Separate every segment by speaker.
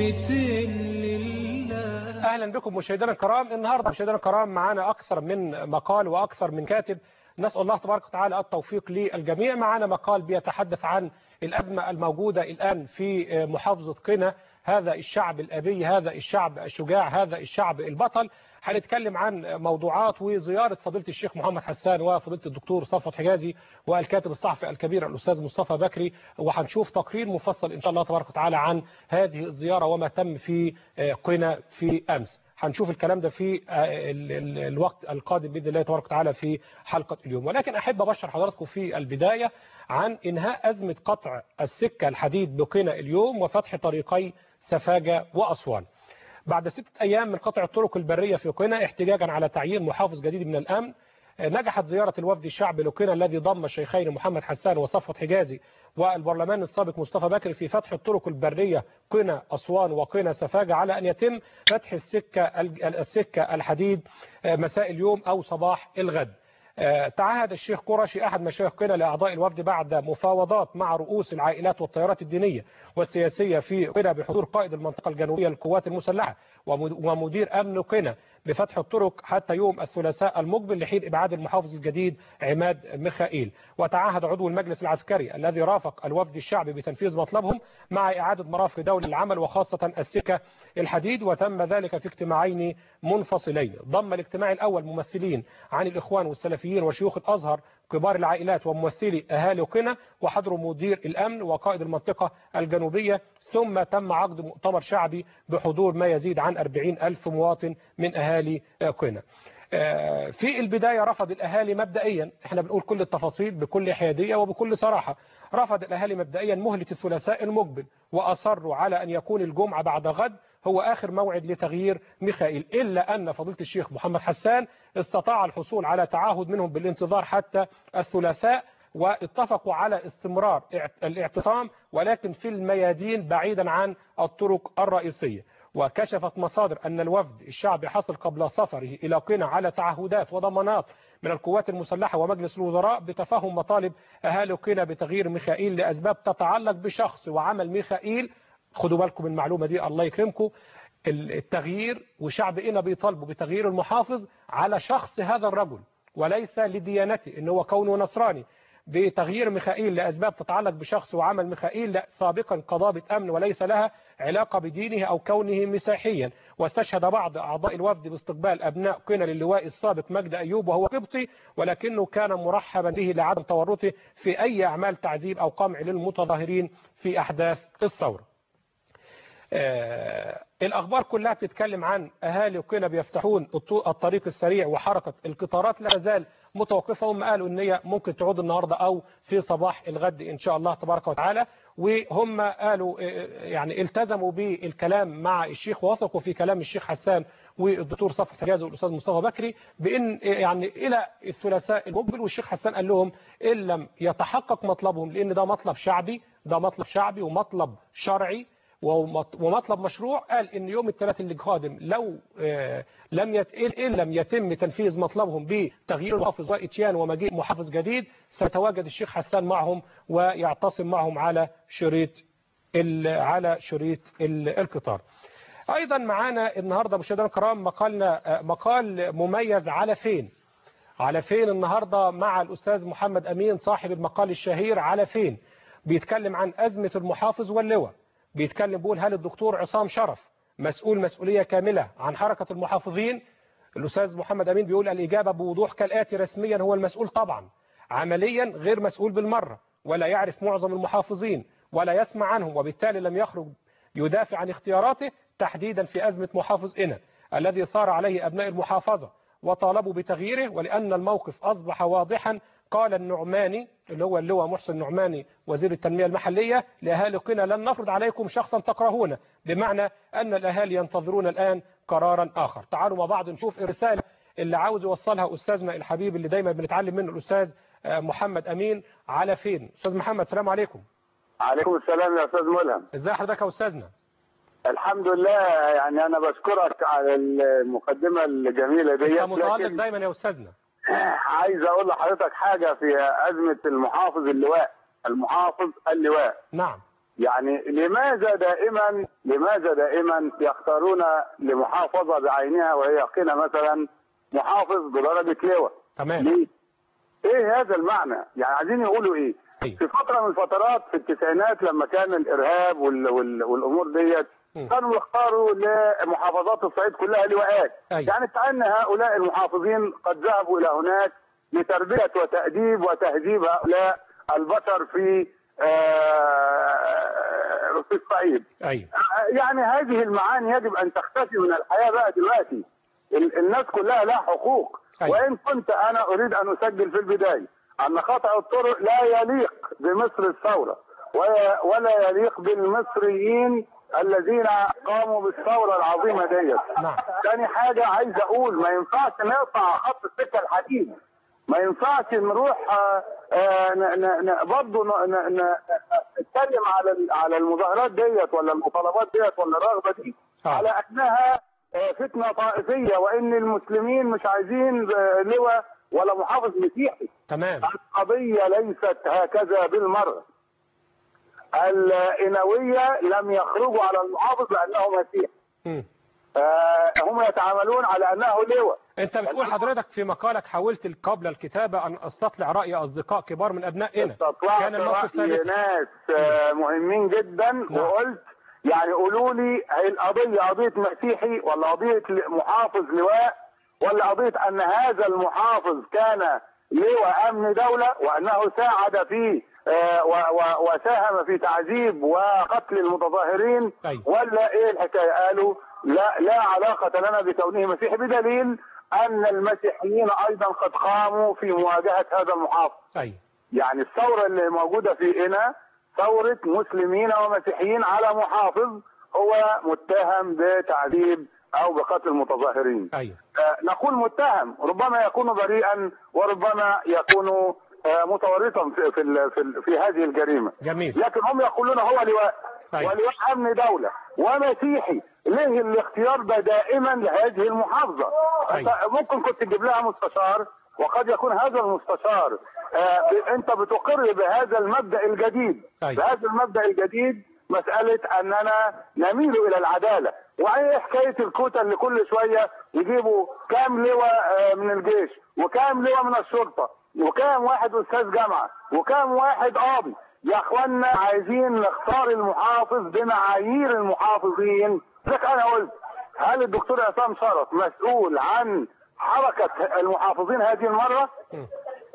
Speaker 1: كلمة لله
Speaker 2: اهلا بكم مشاهدينا الكرام النهارده مشاهدينا الكرام معانا اكثر من مقال واكثر من كاتب نسال الله تبارك وتعالى التوفيق للجميع معانا مقال بيتحدث عن الازمه الموجوده الان في محافظه قنا هذا الشعب الابي هذا الشعب الشجاع هذا الشعب البطل هنتكلم عن موضوعات وزياره فضيله الشيخ محمد حسان وفضيله الدكتور صفوت حجازي والكاتب الصحفي الكبير الاستاذ مصطفى بكري وهنشوف تقرير مفصل ان شاء الله تبارك وتعالى عن هذه الزياره وما تم في قنا في امس هنشوف الكلام ده في الوقت القادم باذن الله تبارك وتعالى في حلقه اليوم ولكن احب ابشر حضراتكم في البدايه عن انهاء ازمه قطع السكه الحديد بقنا اليوم وفتح طريقي سفاجه واسوان بعد ستة أيام من قطع الطرق البرية في قنا احتجاجا على تعيين محافظ جديد من الأمن نجحت زيارة الوفد الشعبي لقنا الذي ضم الشيخين محمد حسان وصفوت حجازي والبرلمان السابق مصطفى بكري في فتح الطرق البرية قنا أسوان وقنا سفاجة على أن يتم فتح السكة السكة الحديد مساء اليوم أو صباح الغد تعهد الشيخ قرشي أحد مشايخ قنا لأعضاء الوفد بعد مفاوضات مع رؤوس العائلات والتيارات الدينية والسياسية في قنا بحضور قائد المنطقة الجنوبية للقوات المسلحة ومدير أمن قنا بفتح الطرق حتى يوم الثلاثاء المقبل لحين إبعاد المحافظ الجديد عماد ميخائيل وتعهد عضو المجلس العسكري الذي رافق الوفد الشعبي بتنفيذ مطلبهم مع إعادة مرافق دولة العمل وخاصة السكة الحديد وتم ذلك في اجتماعين منفصلين ضم الاجتماع الأول ممثلين عن الإخوان والسلفيين وشيوخ الأزهر كبار العائلات وممثلي أهالي قنا وحضروا مدير الأمن وقائد المنطقة الجنوبية ثم تم عقد مؤتمر شعبي بحضور ما يزيد عن 40 ألف مواطن من أهالي قنا في البداية رفض الأهالي مبدئيا احنا بنقول كل التفاصيل بكل حيادية وبكل صراحة رفض الأهالي مبدئيا مهلة الثلاثاء المقبل وأصروا على أن يكون الجمعة بعد غد هو آخر موعد لتغيير ميخائيل إلا أن فضيلة الشيخ محمد حسان استطاع الحصول على تعهد منهم بالانتظار حتى الثلاثاء واتفقوا على استمرار الاعتصام ولكن في الميادين بعيدا عن الطرق الرئيسية وكشفت مصادر أن الوفد الشعبي حصل قبل سفره إلى قنا على تعهدات وضمانات من القوات المسلحة ومجلس الوزراء بتفهم مطالب أهالي قنا بتغيير ميخائيل لأسباب تتعلق بشخص وعمل ميخائيل خدوا بالكم من المعلومة دي الله يكرمكم التغيير وشعب قنا بيطالبوا بتغيير المحافظ على شخص هذا الرجل وليس لديانته ان هو كونه نصراني بتغيير ميخائيل لأسباب تتعلق بشخص وعمل ميخائيل سابقا قضابة أمن وليس لها علاقة بدينه أو كونه مسيحيا واستشهد بعض أعضاء الوفد باستقبال أبناء قنا للواء السابق مجد أيوب وهو قبطي ولكنه كان مرحبا به لعدم تورطه في أي أعمال تعذيب أو قمع للمتظاهرين في أحداث الثورة آه الأخبار كلها بتتكلم عن أهالي قنا بيفتحون الطريق السريع وحركة القطارات لا زال متوقفة هم قالوا ان هي ممكن تعود النهاردة او في صباح الغد ان شاء الله تبارك وتعالى وهم قالوا يعني التزموا بالكلام مع الشيخ ووثقوا في كلام الشيخ حسان والدكتور صفحة حجاز والاستاذ مصطفى بكري بان يعني الى الثلاثاء المقبل والشيخ حسان قال لهم ان لم يتحقق مطلبهم لان ده مطلب شعبي ده مطلب شعبي ومطلب شرعي ومطلب مشروع قال ان يوم الثلاث اللي قادم لو لم يت... ان لم يتم تنفيذ مطلبهم بتغيير المحافظ اتيان ومجيء محافظ جديد سيتواجد الشيخ حسان معهم ويعتصم معهم على شريط ال... على شريط ال... القطار ايضا معانا النهارده مشاهدينا الكرام مقالنا مقال مميز على فين على فين النهارده مع الاستاذ محمد امين صاحب المقال الشهير على فين بيتكلم عن ازمه المحافظ واللواء بيتكلم بيقول هل الدكتور عصام شرف مسؤول مسؤولية كاملة عن حركة المحافظين الأستاذ محمد أمين بيقول الإجابة بوضوح كالآتي رسميا هو المسؤول طبعا عمليا غير مسؤول بالمرة ولا يعرف معظم المحافظين ولا يسمع عنهم وبالتالي لم يخرج يدافع عن اختياراته تحديدا في أزمة محافظ إنا الذي صار عليه أبناء المحافظة وطالبوا بتغييره ولأن الموقف أصبح واضحا قال النعماني اللي هو اللواء محسن النعماني وزير التنمية المحلية لأهالي قنا لن نفرض عليكم شخصا تكرهونه بمعنى أن الأهالي ينتظرون الآن قرارا آخر تعالوا مع بعض نشوف الرسالة اللي عاوز يوصلها أستاذنا الحبيب اللي دايما بنتعلم منه الأستاذ محمد أمين على فين أستاذ محمد السلام عليكم
Speaker 3: عليكم السلام يا أستاذ ملهم
Speaker 2: ازي حضرتك يا أستاذنا
Speaker 3: الحمد لله يعني أنا بشكرك على المقدمة الجميلة دي
Speaker 2: انت متألق دايما يا أستاذنا
Speaker 3: عايز اقول لحضرتك حاجة في ازمة المحافظ اللواء المحافظ اللواء
Speaker 2: نعم
Speaker 3: يعني لماذا دائما لماذا دائما يختارون لمحافظه بعينها وهي قنا مثلا محافظ بدرجه لواء
Speaker 2: تمام
Speaker 3: ليه؟ ايه هذا المعنى؟ يعني عايزين يقولوا ايه؟
Speaker 2: أيوة.
Speaker 3: في فتره من الفترات في التسعينات لما كان الارهاب وال وال والامور ديت
Speaker 2: مم.
Speaker 3: كانوا يختاروا لمحافظات الصعيد كلها لواءات
Speaker 2: أيوة.
Speaker 3: يعني كأن هؤلاء المحافظين قد ذهبوا الى هناك لتربيه وتاديب وتهذيب هؤلاء البشر في آه، في الصعيد
Speaker 2: ايوه
Speaker 3: يعني هذه المعاني يجب ان تختفي من الحياه بقى دلوقتي ال- الناس كلها لها حقوق
Speaker 2: أيوة.
Speaker 3: وان كنت انا اريد ان اسجل في البدايه ان قطع الطرق لا يليق بمصر الثوره ولا- ولا يليق بالمصريين الذين قاموا بالثوره العظيمه ديت
Speaker 2: نعم.
Speaker 3: تاني حاجه عايز اقول ما ينفعش نقطع خط السكه الحديد ما ينفعش نروح آه، آه، ن- ن- ن- برضه ن- ن- ن- نتكلم على ال- على المظاهرات ديت ولا المطالبات ديت ولا الرغبه دي
Speaker 2: آه.
Speaker 3: على انها آه، فتنه طائفيه وان المسلمين مش عايزين آه، لواء ولا محافظ مسيحي
Speaker 2: تمام
Speaker 3: القضيه ليست هكذا بالمره الإنوية لم يخرجوا على المحافظ لأنه مسيحي
Speaker 2: مم.
Speaker 3: آه، هم يتعاملون على أنه لواء
Speaker 2: انت بتقول حضرتك في مقالك حاولت قبل الكتابة ان استطلع رأي اصدقاء كبار من ابنائنا
Speaker 3: استطلعت
Speaker 2: كان الموقف
Speaker 3: رأي
Speaker 2: ثابت
Speaker 3: ناس آه، مهمين جدا وقلت يعني قولوا لي هي القضية قضية مسيحي ولا قضية ل- محافظ لواء ولا قضية أن هذا المحافظ كان لواء أمن دولة وأنه ساعد في آه، و- و- وساهم في تعذيب وقتل المتظاهرين
Speaker 2: أيوة.
Speaker 3: ولا ايه الحكايه قالوا لا لا علاقه لنا بكونه مسيحي بدليل ان المسيحيين ايضا قد قاموا في مواجهه هذا المحافظ
Speaker 2: ايوه
Speaker 3: يعني الثوره اللي موجوده في هنا ثوره مسلمين ومسيحيين على محافظ هو متهم بتعذيب او بقتل المتظاهرين
Speaker 2: ايوه
Speaker 3: آه، نقول متهم ربما يكون بريئا وربما يكون آه، متورطا في في, ال- في, ال- في هذه الجريمه
Speaker 2: جميل
Speaker 3: لكن هم يقولون هو لواء
Speaker 2: طيب.
Speaker 3: ولواء امن دوله ومسيحي ليه الاختيار ده دائما لهذه المحافظه
Speaker 2: طيب.
Speaker 3: أنت ممكن كنت تجيب لها مستشار وقد يكون هذا المستشار آه ب- انت بتقر بهذا المبدا الجديد
Speaker 2: طيب.
Speaker 3: بهذا المبدا الجديد مساله اننا نميل الى العداله وايه حكايه الكوتا اللي كل شويه يجيبوا كام لواء آه، من الجيش وكام لواء من الشرطه وكام واحد استاذ جامعه وكام واحد قاضي يا اخوانا عايزين نختار المحافظ بمعايير المحافظين لك انا قلت هل الدكتور عصام شرف مسؤول عن حركه المحافظين هذه المره؟
Speaker 2: مم.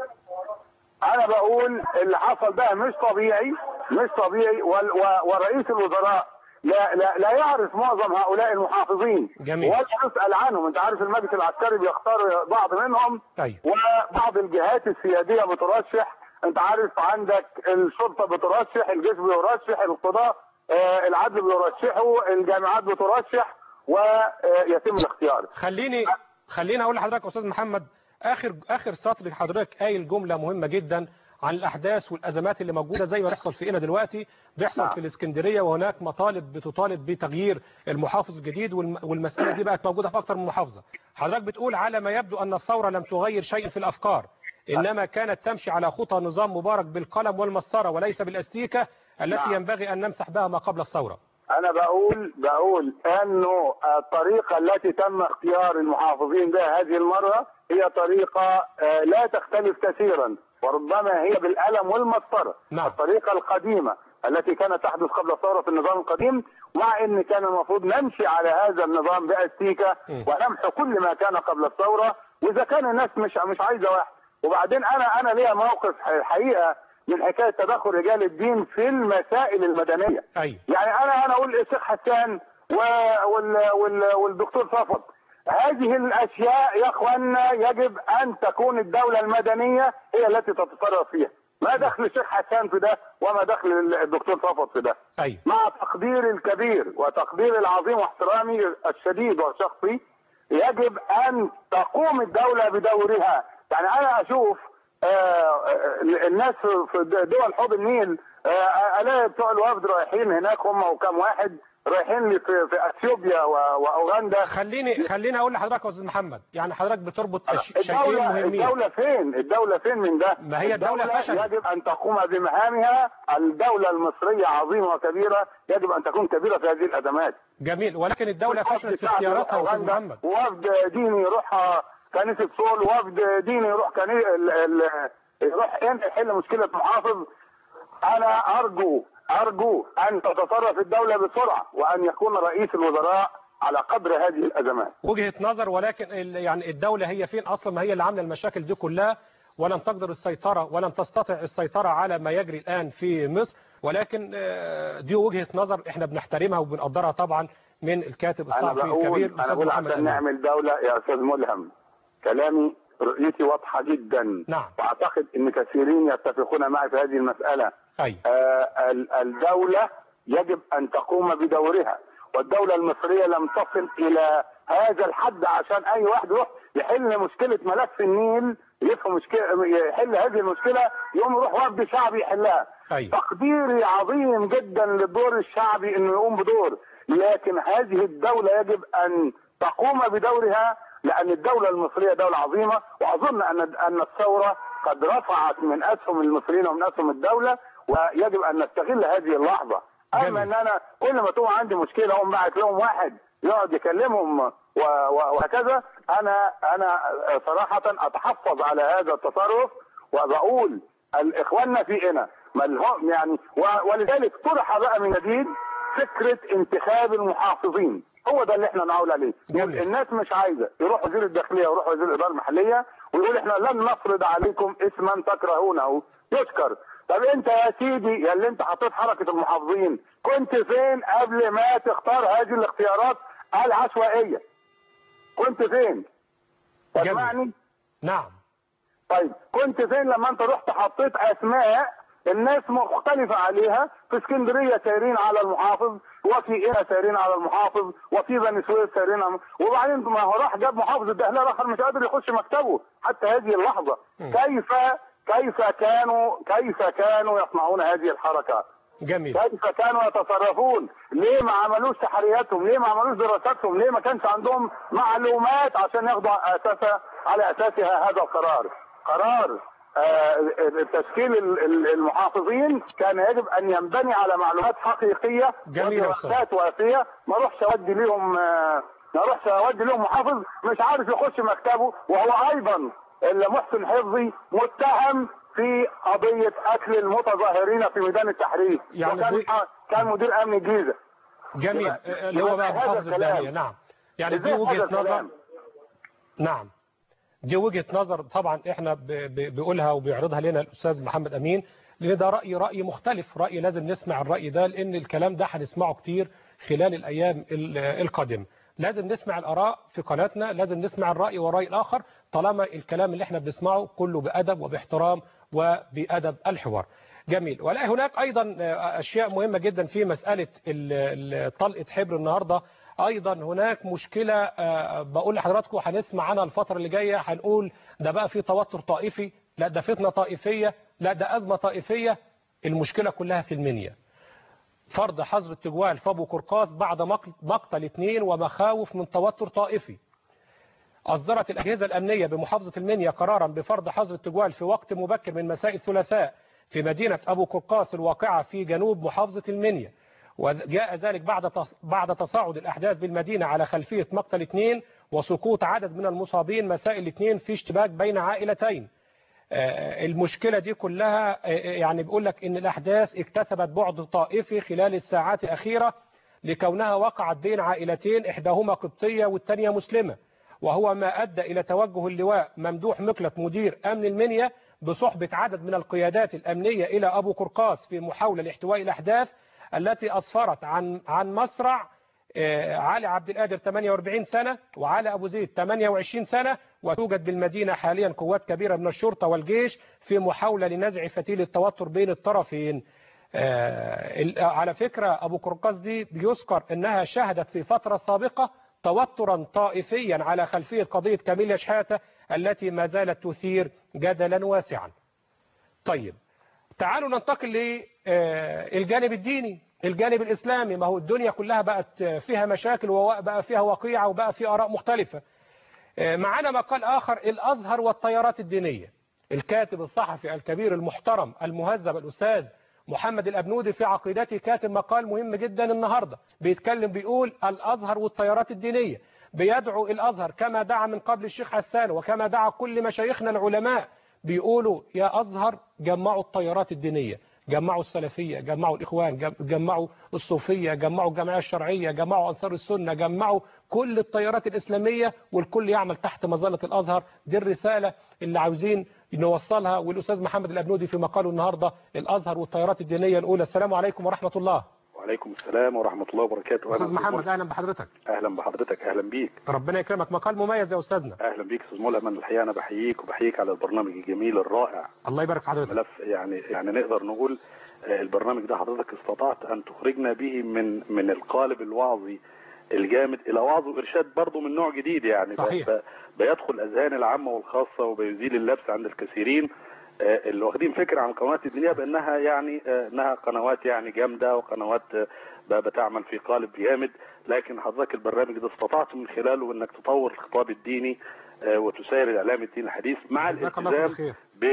Speaker 3: انا بقول اللي حصل ده مش طبيعي مش طبيعي وال- و- ورئيس الوزراء لا لا لا يعرف معظم هؤلاء المحافظين
Speaker 2: جميل.
Speaker 3: ولا يسال عنهم انت عارف المجلس العسكري بيختار بعض منهم
Speaker 2: ايوه
Speaker 3: وبعض الجهات السياديه بترشح انت عارف عندك الشرطه بترشح الجيش بيرشح القضاء آه، العدل بيرشحوا الجامعات بترشح ويتم الاختيار
Speaker 2: خليني خليني اقول لحضرتك يا استاذ محمد اخر اخر سطر حضرتك قايل جمله مهمه جدا عن الاحداث والازمات اللي موجوده زي ما بيحصل في هنا دلوقتي بيحصل
Speaker 3: نعم.
Speaker 2: في الاسكندريه وهناك مطالب بتطالب بتغيير المحافظ الجديد والم- والمساله دي بقت موجوده في اكثر من محافظه حضرتك بتقول على ما يبدو ان الثوره لم تغير شيء في الافكار انما كانت تمشي على خطى نظام مبارك بالقلم والمسطره وليس بالاستيكه التي
Speaker 3: نعم.
Speaker 2: ينبغي ان نمسح بها ما قبل الثوره
Speaker 3: انا بقول بقول انه الطريقه التي تم اختيار المحافظين بها هذه المره هي طريقه آه، لا تختلف كثيرا وربما هي بالقلم والمسطره
Speaker 2: نعم.
Speaker 3: الطريقه القديمه التي كانت تحدث قبل الثوره في النظام القديم مع ان كان المفروض نمشي على هذا النظام باستيكه
Speaker 2: م.
Speaker 3: ونمحو كل ما كان قبل الثوره واذا كان الناس مش مش عايزه واحد وبعدين انا انا ليا موقف حقيقه من حكايه تدخل رجال الدين في المسائل المدنيه
Speaker 2: ايوه
Speaker 3: يعني انا انا اقول الشيخ حسان و- وال وال والدكتور صفد هذه الاشياء يا اخوانا يجب ان تكون الدوله المدنيه هي التي تتصرف فيها ما دخل الشيخ حسان في ده وما دخل الدكتور صفد في ده
Speaker 2: ايوه
Speaker 3: مع تقدير الكبير وتقدير العظيم واحترامي الشديد والشخصي يجب ان تقوم الدوله بدورها يعني انا اشوف آه، آه، الناس في دول حوض النيل آه، الاقي بتوع الوفد رايحين هناك هم وكم واحد رايحين لي في, في اثيوبيا و- واوغندا
Speaker 2: خليني خليني اقول لحضرتك يا استاذ محمد يعني حضرتك بتربط أش- شيئين
Speaker 3: الدولة
Speaker 2: مهمين
Speaker 3: الدولة فين؟ الدولة فين من ده؟
Speaker 2: ما هي الدولة فشلت.
Speaker 3: يجب أن تقوم بمهامها، الدولة المصرية عظيمة وكبيرة، يجب أن تكون كبيرة في هذه الأزمات.
Speaker 2: جميل ولكن الدولة
Speaker 3: وفد
Speaker 2: فشلت في
Speaker 3: شعب
Speaker 2: اختياراتها يا استاذ
Speaker 3: أوغندا،
Speaker 2: محمد
Speaker 3: وفد ديني يروح آه، كنيسة سول، وفد ديني يروح كني... ال... ال... يروح ين- يحل مشكلة محافظ. أنا أرجو أرجو أن تتصرف الدولة بسرعة وأن يكون رئيس الوزراء على قدر هذه الأزمات.
Speaker 2: وجهة نظر ولكن ال- يعني الدولة هي فين أصلا ما هي اللي عاملة المشاكل دي كلها ولم تقدر السيطرة ولم تستطع السيطرة على ما يجري الآن في مصر ولكن آه، دي وجهة نظر احنا بنحترمها وبنقدرها طبعا من الكاتب
Speaker 3: انا
Speaker 2: الصحفي
Speaker 3: بقول
Speaker 2: الكبير
Speaker 3: انا
Speaker 2: الأستاذ
Speaker 3: بقول
Speaker 2: محمد
Speaker 3: عشان
Speaker 2: أمين
Speaker 3: نعمل دوله يا استاذ ملهم كلامي رؤيتي واضحه جدا
Speaker 2: نعم.
Speaker 3: واعتقد ان كثيرين يتفقون معي في هذه المساله
Speaker 2: أي
Speaker 3: آه ال- الدوله يجب ان تقوم بدورها والدوله المصريه لم تصل الى هذا الحد عشان اي واحد يروح يحل مشكله ملف النيل يفهم مشكله يحل هذه المشكله يقوم يروح وفد شعبي يحلها
Speaker 2: أي
Speaker 3: تقديري عظيم جدا للدور الشعبي انه يقوم بدور لكن هذه الدولة يجب ان تقوم بدورها لان الدولة المصرية دولة عظيمة واظن ان ان الثورة قد رفعت من اسهم المصريين ومن اسهم الدولة ويجب ان نستغل هذه اللحظة
Speaker 2: جميل.
Speaker 3: اما ان انا كل ما تقوم عندي مشكلة اقوم باعت لهم واحد يقعد يكلمهم و- و- وهكذا انا انا صراحة اتحفظ على هذا التصرف وبقول الاخواننا فينا ملهم يعني و- ولذلك طرح بقى من جديد فكره انتخاب المحافظين هو ده اللي احنا نعول عليه
Speaker 2: جميل.
Speaker 3: الناس مش عايزه يروح وزير الداخليه ويروح وزير الاداره المحليه ويقول احنا لن نفرض عليكم اسما تكرهونه يشكر طب انت يا سيدي يا اللي انت حطيت حركه المحافظين كنت فين قبل ما تختار هذه الاختيارات العشوائيه كنت فين
Speaker 2: جميل.
Speaker 3: تسمعني
Speaker 2: نعم
Speaker 3: طيب كنت فين لما انت رحت حطيت اسماء الناس مختلفة عليها في اسكندرية سايرين على المحافظ وفي قنا سايرين على المحافظ وفي بني سويف سايرين على وبعدين ما هو راح جاب محافظ الدهلية الاخر مش قادر يخش مكتبه حتى هذه اللحظة
Speaker 2: م.
Speaker 3: كيف كيف كانوا كيف كانوا يصنعون هذه الحركة
Speaker 2: جميل
Speaker 3: كيف كانوا يتصرفون ليه ما عملوش تحرياتهم ليه ما عملوش دراساتهم ليه ما كانش عندهم معلومات عشان ياخدوا على اساسها على اساسها هذا القرار قرار آه، تشكيل ال- ال- المحافظين كان يجب ان ينبني على معلومات حقيقيه
Speaker 2: جميل يا أستاذ.
Speaker 3: ودراسات وافيه ما اروحش اودي ليهم آه، ما اروحش اودي ليهم محافظ مش عارف يخش مكتبه وهو ايضا اللي محسن حفظي متهم في قضيه قتل المتظاهرين في ميدان التحرير
Speaker 2: يعني
Speaker 3: وكان
Speaker 2: دي-
Speaker 3: كان مدير امن الجيزه
Speaker 2: جميل
Speaker 3: يبقى-
Speaker 2: اللي هو بقى
Speaker 3: يبقى هذا
Speaker 2: محافظ
Speaker 3: الكلام.
Speaker 2: الدهلية نعم يعني دي
Speaker 3: إزاي
Speaker 2: وجهة
Speaker 3: هذا
Speaker 2: نظر
Speaker 3: الكلام؟
Speaker 2: نعم دي وجهة نظر طبعا احنا ب- ب- بيقولها وبيعرضها لنا الأستاذ محمد أمين لأن ده رأي رأي مختلف رأي لازم نسمع الرأي ده لأن الكلام ده هنسمعه كتير خلال الأيام ال- القادمة لازم نسمع الآراء في قناتنا لازم نسمع الرأي والرأي الآخر طالما الكلام اللي احنا بنسمعه كله بأدب وباحترام وبأدب الحوار جميل ولا هناك أيضا أشياء مهمة جدا في مسألة ال- ال- طلقة حبر النهاردة ايضا هناك مشكله آه، بقول لحضراتكم هنسمع عنها الفتره اللي جايه هنقول ده بقى في توتر طائفي لا ده فتنه طائفيه لا ده ازمه طائفيه المشكله كلها في المنيا فرض حظر التجوال في ابو قرقاس بعد مقت- مقتل اثنين ومخاوف من توتر طائفي أصدرت الأجهزة الأمنية بمحافظة المنيا قرارا بفرض حظر التجوال في وقت مبكر من مساء الثلاثاء في مدينة أبو قرقاس الواقعة في جنوب محافظة المنيا وجاء ذلك بعد تص- بعد تصاعد الأحداث بالمدينة على خلفية مقتل اثنين وسقوط عدد من المصابين مساء الاثنين في اشتباك بين عائلتين آه، المشكلة دي كلها آه، يعني بيقول لك ان الاحداث اكتسبت بعد طائفي خلال الساعات الاخيرة لكونها وقعت بين عائلتين احداهما قبطية والثانية مسلمة وهو ما ادى الى توجه اللواء ممدوح مكلت مدير امن المنيا بصحبة عدد من القيادات الامنية الى ابو قرقاس في محاولة لاحتواء الاحداث التي اسفرت عن عن مصرع آه، علي عبد القادر 48 سنة وعلي أبو زيد 28 سنة وتوجد بالمدينة حاليا قوات كبيرة من الشرطة والجيش في محاولة لنزع فتيل التوتر بين الطرفين آه، ال- على فكرة أبو قرقاس دي بيذكر أنها شهدت في فترة سابقة توترا طائفيا على خلفية قضية كاميليا شحاتة التي ما زالت تثير جدلا واسعا طيب تعالوا ننتقل للجانب الديني الجانب الإسلامي ما هو الدنيا كلها بقت فيها مشاكل وبقى فيها وقيعة وبقى فيها آراء مختلفة معنا مقال آخر الأزهر والتيارات الدينية الكاتب الصحفي الكبير المحترم المهذب الأستاذ محمد الأبنودي في عقيدته كاتب مقال مهم جدا النهاردة بيتكلم بيقول الأزهر والتيارات الدينية بيدعو الأزهر كما دعا من قبل الشيخ حسان وكما دعا كل مشايخنا العلماء بيقولوا يا أزهر جمعوا التيارات الدينية جمعوا السلفية جمعوا الإخوان جمعوا الصوفية جمعوا الجمعية الشرعية جمعوا أنصار السنة جمعوا كل التيارات الإسلامية والكل يعمل تحت مظلة الأزهر دي الرسالة اللي عاوزين نوصلها والأستاذ محمد الأبنودي في مقاله النهاردة الأزهر والتيارات الدينية الأولى السلام عليكم ورحمة الله
Speaker 4: وعليكم السلام ورحمة الله وبركاته
Speaker 2: أستاذ محمد أهلا بحضرتك
Speaker 4: أهلا بحضرتك أهلا بيك
Speaker 2: ربنا يكرمك مقال مميز يا أستاذنا
Speaker 4: أهلا بيك أستاذ ملهم الحقيقة أنا بحييك وبحييك على البرنامج الجميل الرائع
Speaker 2: الله يبارك في حضرتك
Speaker 4: ملف يعني يعني نقدر نقول البرنامج ده حضرتك استطعت أن تخرجنا به من من القالب الوعظي الجامد إلى وعظ وإرشاد برضه من نوع جديد يعني
Speaker 2: صحيح.
Speaker 4: بيدخل أذهان العامة والخاصة وبيزيل اللبس عند الكثيرين اللي واخدين فكره عن القنوات الدينيه بانها يعني انها قنوات يعني جامده وقنوات بتعمل في قالب جامد لكن حضرتك البرنامج ده استطعت من خلاله انك تطور الخطاب الديني وتسير الاعلام الديني الحديث مع الالتزام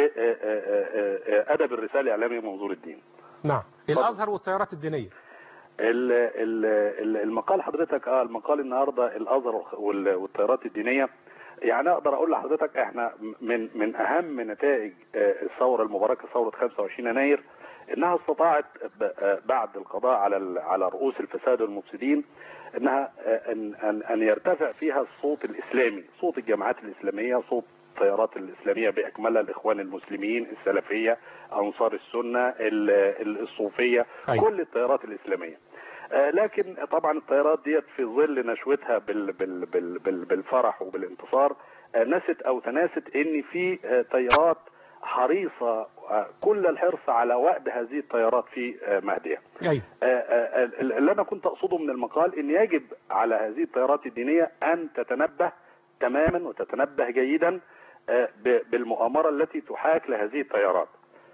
Speaker 4: بادب الرساله الاعلاميه منظور الدين.
Speaker 2: نعم الازهر والتيارات الدينيه.
Speaker 4: المقال حضرتك اه المقال النهارده الازهر والتيارات الدينيه يعني اقدر اقول لحضرتك احنا من من اهم نتائج الثوره المباركه ثوره 25 يناير انها استطاعت بعد القضاء على على رؤوس الفساد والمفسدين انها ان ان, أن يرتفع فيها الصوت الاسلامي، صوت الجماعات الاسلاميه، صوت التيارات الاسلاميه باكملها الاخوان المسلمين، السلفيه، انصار السنه، الصوفيه،
Speaker 2: أيوة.
Speaker 4: كل التيارات الاسلاميه. لكن طبعا التيارات ديت في ظل نشوتها بال بال بال بال بالفرح وبالانتصار نست او تناست ان في تيارات حريصه كل الحرص على وأد هذه التيارات في مهدها.
Speaker 2: أيوة.
Speaker 4: اللي انا كنت اقصده من المقال ان يجب على هذه التيارات الدينيه ان تتنبه تماما وتتنبه جيدا بالمؤامره التي تحاك لهذه التيارات.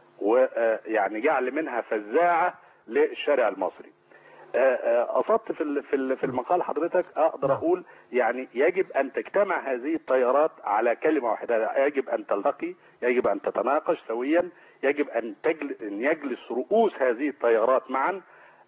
Speaker 4: ويعني جعل منها فزاعه للشارع المصري. قصدت في في في المقال حضرتك اقدر اقول يعني يجب ان تجتمع هذه التيارات على كلمه واحده يجب ان تلتقي يجب ان تتناقش سويا يجب ان تجل ان يجلس رؤوس هذه التيارات معا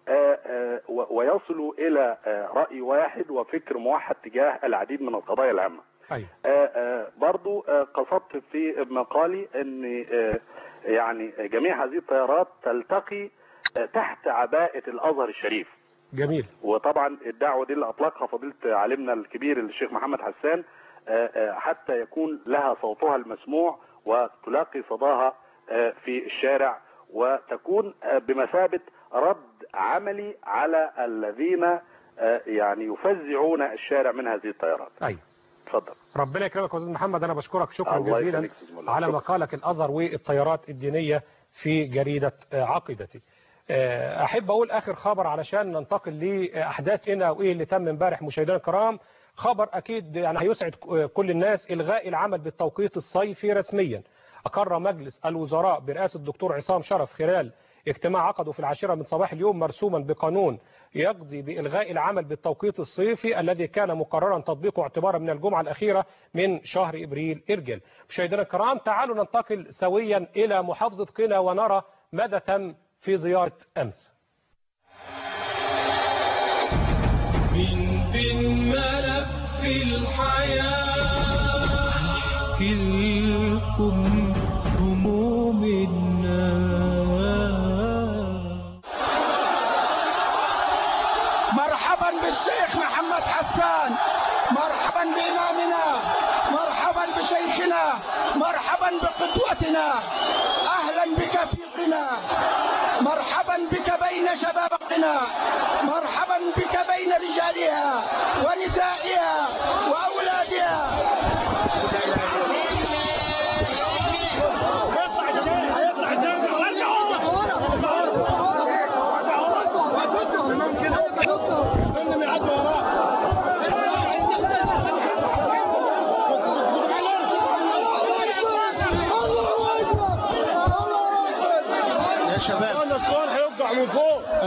Speaker 4: ويصلوا الى راي واحد وفكر موحد تجاه العديد من القضايا العامه
Speaker 2: أيوة.
Speaker 4: برضو قصدت في مقالي ان يعني جميع هذه التيارات تلتقي تحت عباءة الأزهر الشريف
Speaker 2: جميل
Speaker 4: وطبعا الدعوة دي اللي أطلقها فضيلة عالمنا الكبير الشيخ محمد حسان حتى يكون لها صوتها المسموع وتلاقي صداها في الشارع وتكون بمثابة رد عملي على الذين يعني يفزعون الشارع من هذه التيارات
Speaker 2: أيوة
Speaker 4: اتفضل
Speaker 2: ربنا يكرمك يا استاذ محمد انا بشكرك شكرا
Speaker 4: الله
Speaker 2: جزيلا
Speaker 4: يخليك يا أستاذ مولى.
Speaker 2: على
Speaker 4: شكرا.
Speaker 2: مقالك الازهر والتيارات الدينيه في جريده عقيدتي احب اقول اخر خبر علشان ننتقل لاحداث هنا وايه اللي تم امبارح مشاهدينا الكرام خبر اكيد يعني هيسعد كل الناس الغاء العمل بالتوقيت الصيفي رسميا اقر مجلس الوزراء برئاسه الدكتور عصام شرف خلال اجتماع عقده في العاشرة من صباح اليوم مرسوما بقانون يقضي بإلغاء العمل بالتوقيت الصيفي الذي كان مقررا تطبيقه اعتبارا من الجمعة الأخيرة من شهر إبريل إرجل مشاهدينا الكرام تعالوا ننتقل سويا إلى محافظة قنا ونرى ماذا تم في زيارة أمس
Speaker 1: من بين ملف الحياة أحكي لكم هموم الناس
Speaker 5: مرحبا بالشيخ محمد حسان مرحبا بإمامنا مرحبا بشيخنا مرحبا بقدوتنا أهلا بك في قنا مرحبا بك بين شباب قنا مرحبا بك بين رجالها ونسائها وأولادها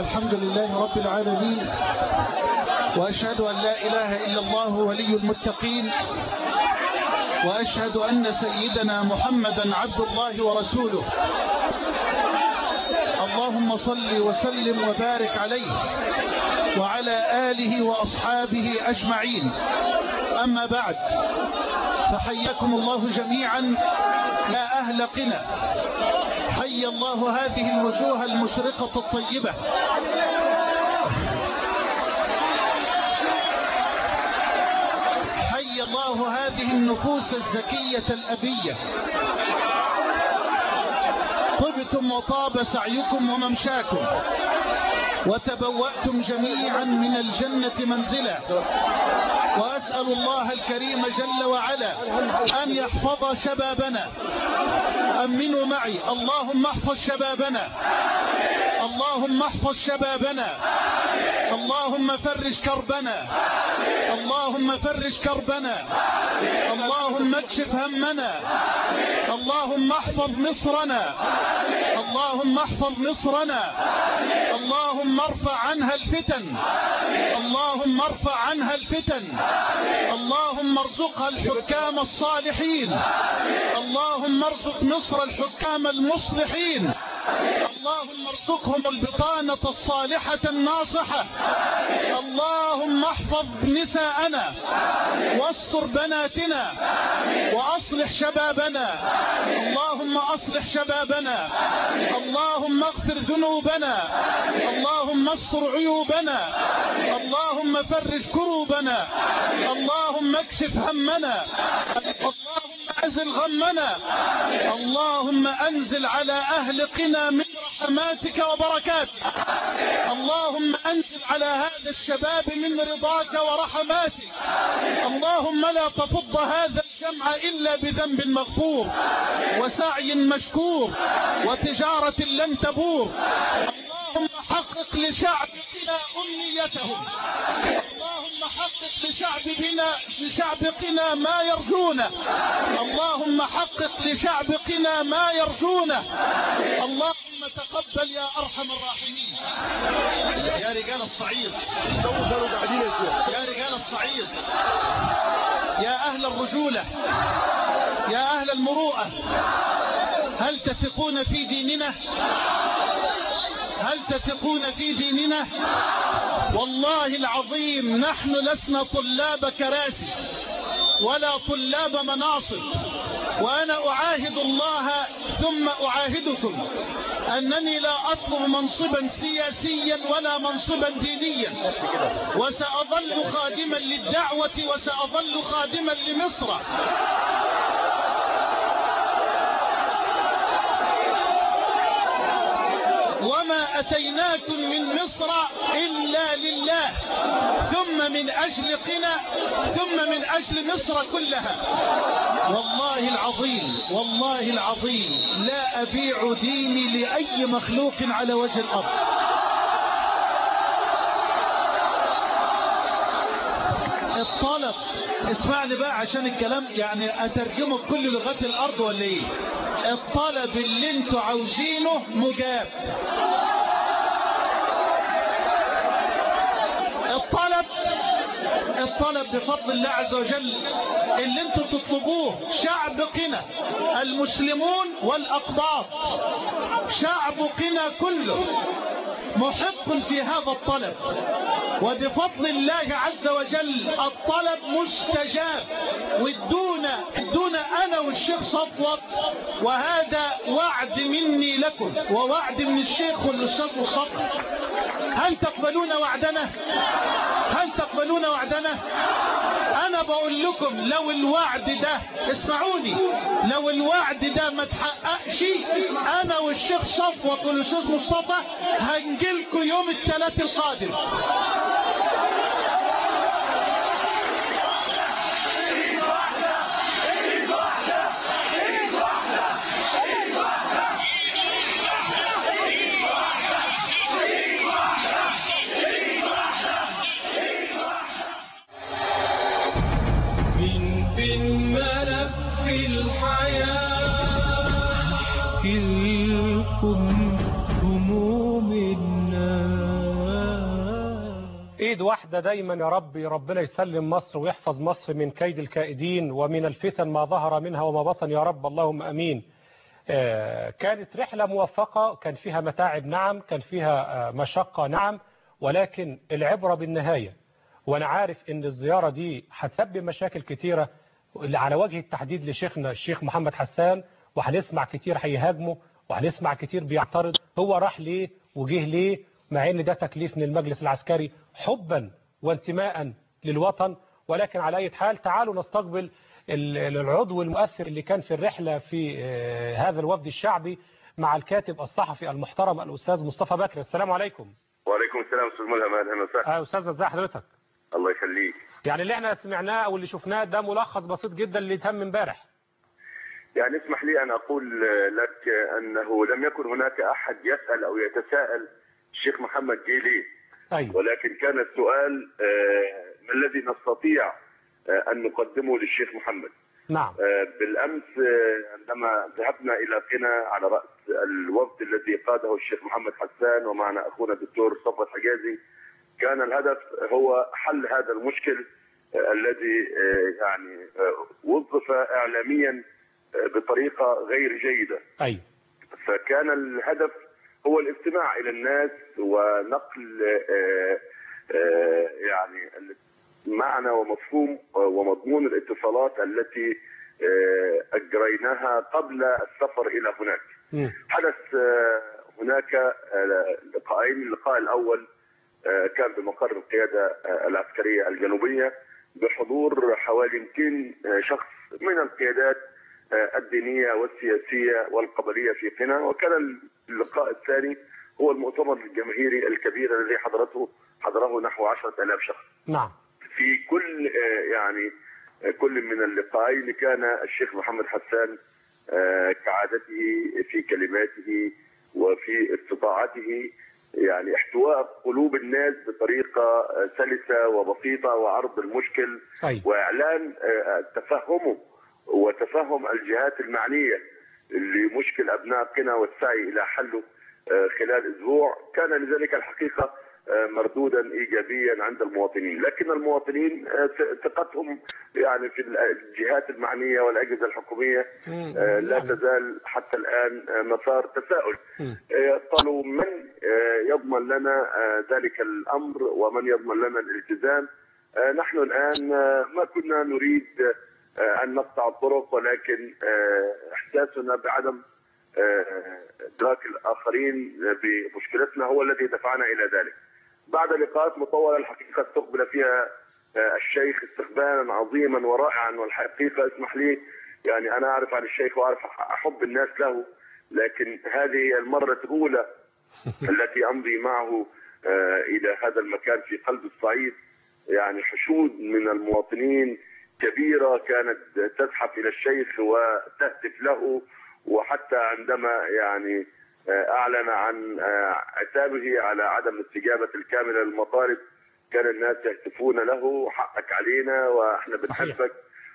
Speaker 5: الحمد لله رب العالمين وأشهد أن لا إله إلا الله ولي المتقين وأشهد أن سيدنا محمدا عبد الله ورسوله اللهم صل وسلم وبارك عليه وعلى آله وأصحابه أجمعين أما بعد فحياكم الله جميعا يا أهل قنا حي الله هذه الوجوه المشرقة الطيبة حي الله هذه النفوس الزكية الأبية طبتم وطاب سعيكم وممشاكم وتبوأتم جميعا من الجنة منزلا وأسأل الله الكريم جل وعلا أن يحفظ شبابنا أمنوا معي اللهم احفظ شبابنا اللهم احفظ شبابنا اللهم فرج كربنا اللهم فرج كربنا اللهم اكشف همنا اللهم احفظ مصرنا اللهم احفظ مصرنا اللهم ارفع عنها الفتن اللهم ارفع عنها الفتن اللهم ارزقها الحكام الصالحين اللهم ارزق مصر الحكام المصلحين اللهم ارزقهم البطانة الصالحة الناصحة اللهم احفظ نساءنا واستر بناتنا واصلح شبابنا اللهم اصلح شبابنا اللهم اغفر ذنوبنا اللهم استر عيوبنا اللهم فرج كروبنا اللهم اكشف همنا اللهم انزل غمنا اللهم انزل على اهل قنا من رحماتك وبركاتك اللهم انزل على هذا الشباب من رضاك ورحماتك اللهم لا تفض هذا الجمع الا بذنب مغفور وسعي مشكور وتجارة لن تبور اللهم حقق لشعبنا امنيتهم اللهم حقق لشعبنا لشعبنا ما يرجونه اللهم حقق لشعبنا ما يرجونه اللهم تقبل يا ارحم الراحمين يا رجال الصعيد يا رجال الصعيد يا اهل الرجولة يا اهل المروءة هل تثقون في ديننا هل تثقون في ديننا والله العظيم نحن لسنا طلاب كراسي ولا طلاب مناصب وأنا أعاهد الله ثم أعاهدكم أنني لا أطلب منصبا سياسيا ولا منصبا دينيا وسأظل خادما للدعوة وسأظل خادما لمصر وما أتيناكم من مصر إلا لله ثم من أجل قنا ثم من أجل مصر كلها والله العظيم والله العظيم لا أبيع ديني لأي مخلوق على وجه الأرض الطلب اسمعني بقى عشان الكلام يعني اترجمه بكل لغات الارض ولا ايه الطلب اللي انتوا عاوزينه مجاب الطلب الطلب بفضل الله عز وجل اللي انتوا تطلبوه شعب قنا المسلمون والاقباط شعب قنا كله محق في هذا الطلب وبفضل الله عز وجل الطلب مستجاب وادونا ادونا انا والشيخ صفوت وهذا وعد مني لكم ووعد من الشيخ والاستاذ مصطفى هل تقبلون وعدنا هل تقبلون وعدنا انا بقول لكم لو الوعد ده اسمعوني لو الوعد ده ما تحققش انا والشيخ صفوت والاستاذ مصطفى هنجيلكم يوم الثلاث القادم
Speaker 1: من بين ملف الحياة احكي لكم هموم الناس
Speaker 2: واحدة دايما يا رب ربنا يسلم مصر ويحفظ مصر من كيد الكائدين ومن الفتن ما ظهر منها وما بطن يا رب اللهم أمين آه، كانت رحلة موفقة كان فيها متاعب نعم كان فيها آه، مشقة نعم ولكن العبرة بالنهاية وأنا عارف أن الزيارة دي هتسبب مشاكل كتيرة على وجه التحديد لشيخنا الشيخ محمد حسان وهنسمع كتير هيهاجمه وهنسمع كتير بيعترض هو راح ليه وجه ليه مع ان ده تكليف من المجلس العسكري حبا وانتماء للوطن ولكن على اي حال تعالوا نستقبل ال- العضو المؤثر اللي كان في الرحلة في آه، هذا الوفد الشعبي مع الكاتب الصحفي المحترم الأستاذ مصطفى بكر السلام عليكم
Speaker 6: وعليكم السلام استاذ ملهم اهلا وسهلا
Speaker 2: آه، أستاذ ازي حضرتك
Speaker 6: الله يخليك
Speaker 2: يعني اللي احنا سمعناه او اللي شفناه ده ملخص بسيط جدا اللي تم امبارح
Speaker 6: يعني اسمح لي ان اقول لك انه لم يكن هناك احد يسال او يتساءل الشيخ محمد جه ليه
Speaker 2: ايوه
Speaker 6: ولكن كان السؤال آه، ما الذي نستطيع آه، ان نقدمه للشيخ محمد
Speaker 2: نعم
Speaker 6: آه، بالامس آه، عندما ذهبنا الى قنا على راس الوفد الذي قاده الشيخ محمد حسان ومعنا اخونا الدكتور صفوت حجازي كان الهدف هو حل هذا المشكل آه، الذي آه، يعني آه، وظف اعلاميا آه، بطريقه غير جيده
Speaker 2: ايوه
Speaker 6: فكان الهدف هو الاستماع الى الناس ونقل آه، آه، يعني معنى ومفهوم ومضمون الاتصالات التي آه، اجريناها قبل السفر الى هناك.
Speaker 2: مم.
Speaker 6: حدث آه، هناك آه، لقاءين، اللقاء الاول آه، كان بمقر القياده آه، العسكريه الجنوبيه بحضور حوالي 200 آه، شخص من القيادات آه، الدينيه والسياسيه والقبليه في قنا وكان اللقاء الثاني هو المؤتمر الجماهيري الكبير الذي حضرته حضره نحو 10000 شخص.
Speaker 2: نعم
Speaker 6: في كل آه، يعني آه، كل من اللقاءين كان الشيخ محمد حسان آه، كعادته في كلماته وفي استطاعته يعني احتواء قلوب الناس بطريقه آه، سلسه وبسيطه وعرض المشكل
Speaker 2: ايوه
Speaker 6: واعلان آه، تفهمه وتفهم الجهات المعنيه لمشكل ابناء قنا والسعي الى حله آه، خلال اسبوع كان لذلك الحقيقه آه، مردودا ايجابيا عند المواطنين، لكن المواطنين آه، ث- ثقتهم يعني في الجهات المعنيه والاجهزه الحكوميه
Speaker 2: مم.
Speaker 6: آه، لا
Speaker 2: نعم.
Speaker 6: تزال حتى الان آه، مسار تساؤل.
Speaker 2: مم.
Speaker 6: آه، قالوا من آه، يضمن لنا آه، ذلك الامر ومن يضمن لنا الالتزام آه، نحن الان آه، ما كنا نريد آه، ان نقطع الطرق ولكن آه، احساسنا بعدم آه، ادراك الاخرين بمشكلتنا هو الذي دفعنا الى ذلك. بعد لقاءات مطوله الحقيقه استقبل فيها آه، الشيخ استقبالا عظيما ورائعا والحقيقه اسمح لي يعني انا اعرف عن الشيخ واعرف احب الناس له لكن هذه المره الاولى التي امضي معه آه، الى هذا المكان في قلب الصعيد يعني حشود من المواطنين كبيره كانت تزحف الى الشيخ وتهتف له وحتى عندما يعني آه، اعلن عن آه، عتابه على عدم الاستجابه الكامله للمطالب كان الناس يهتفون له حقك علينا واحنا بنحبك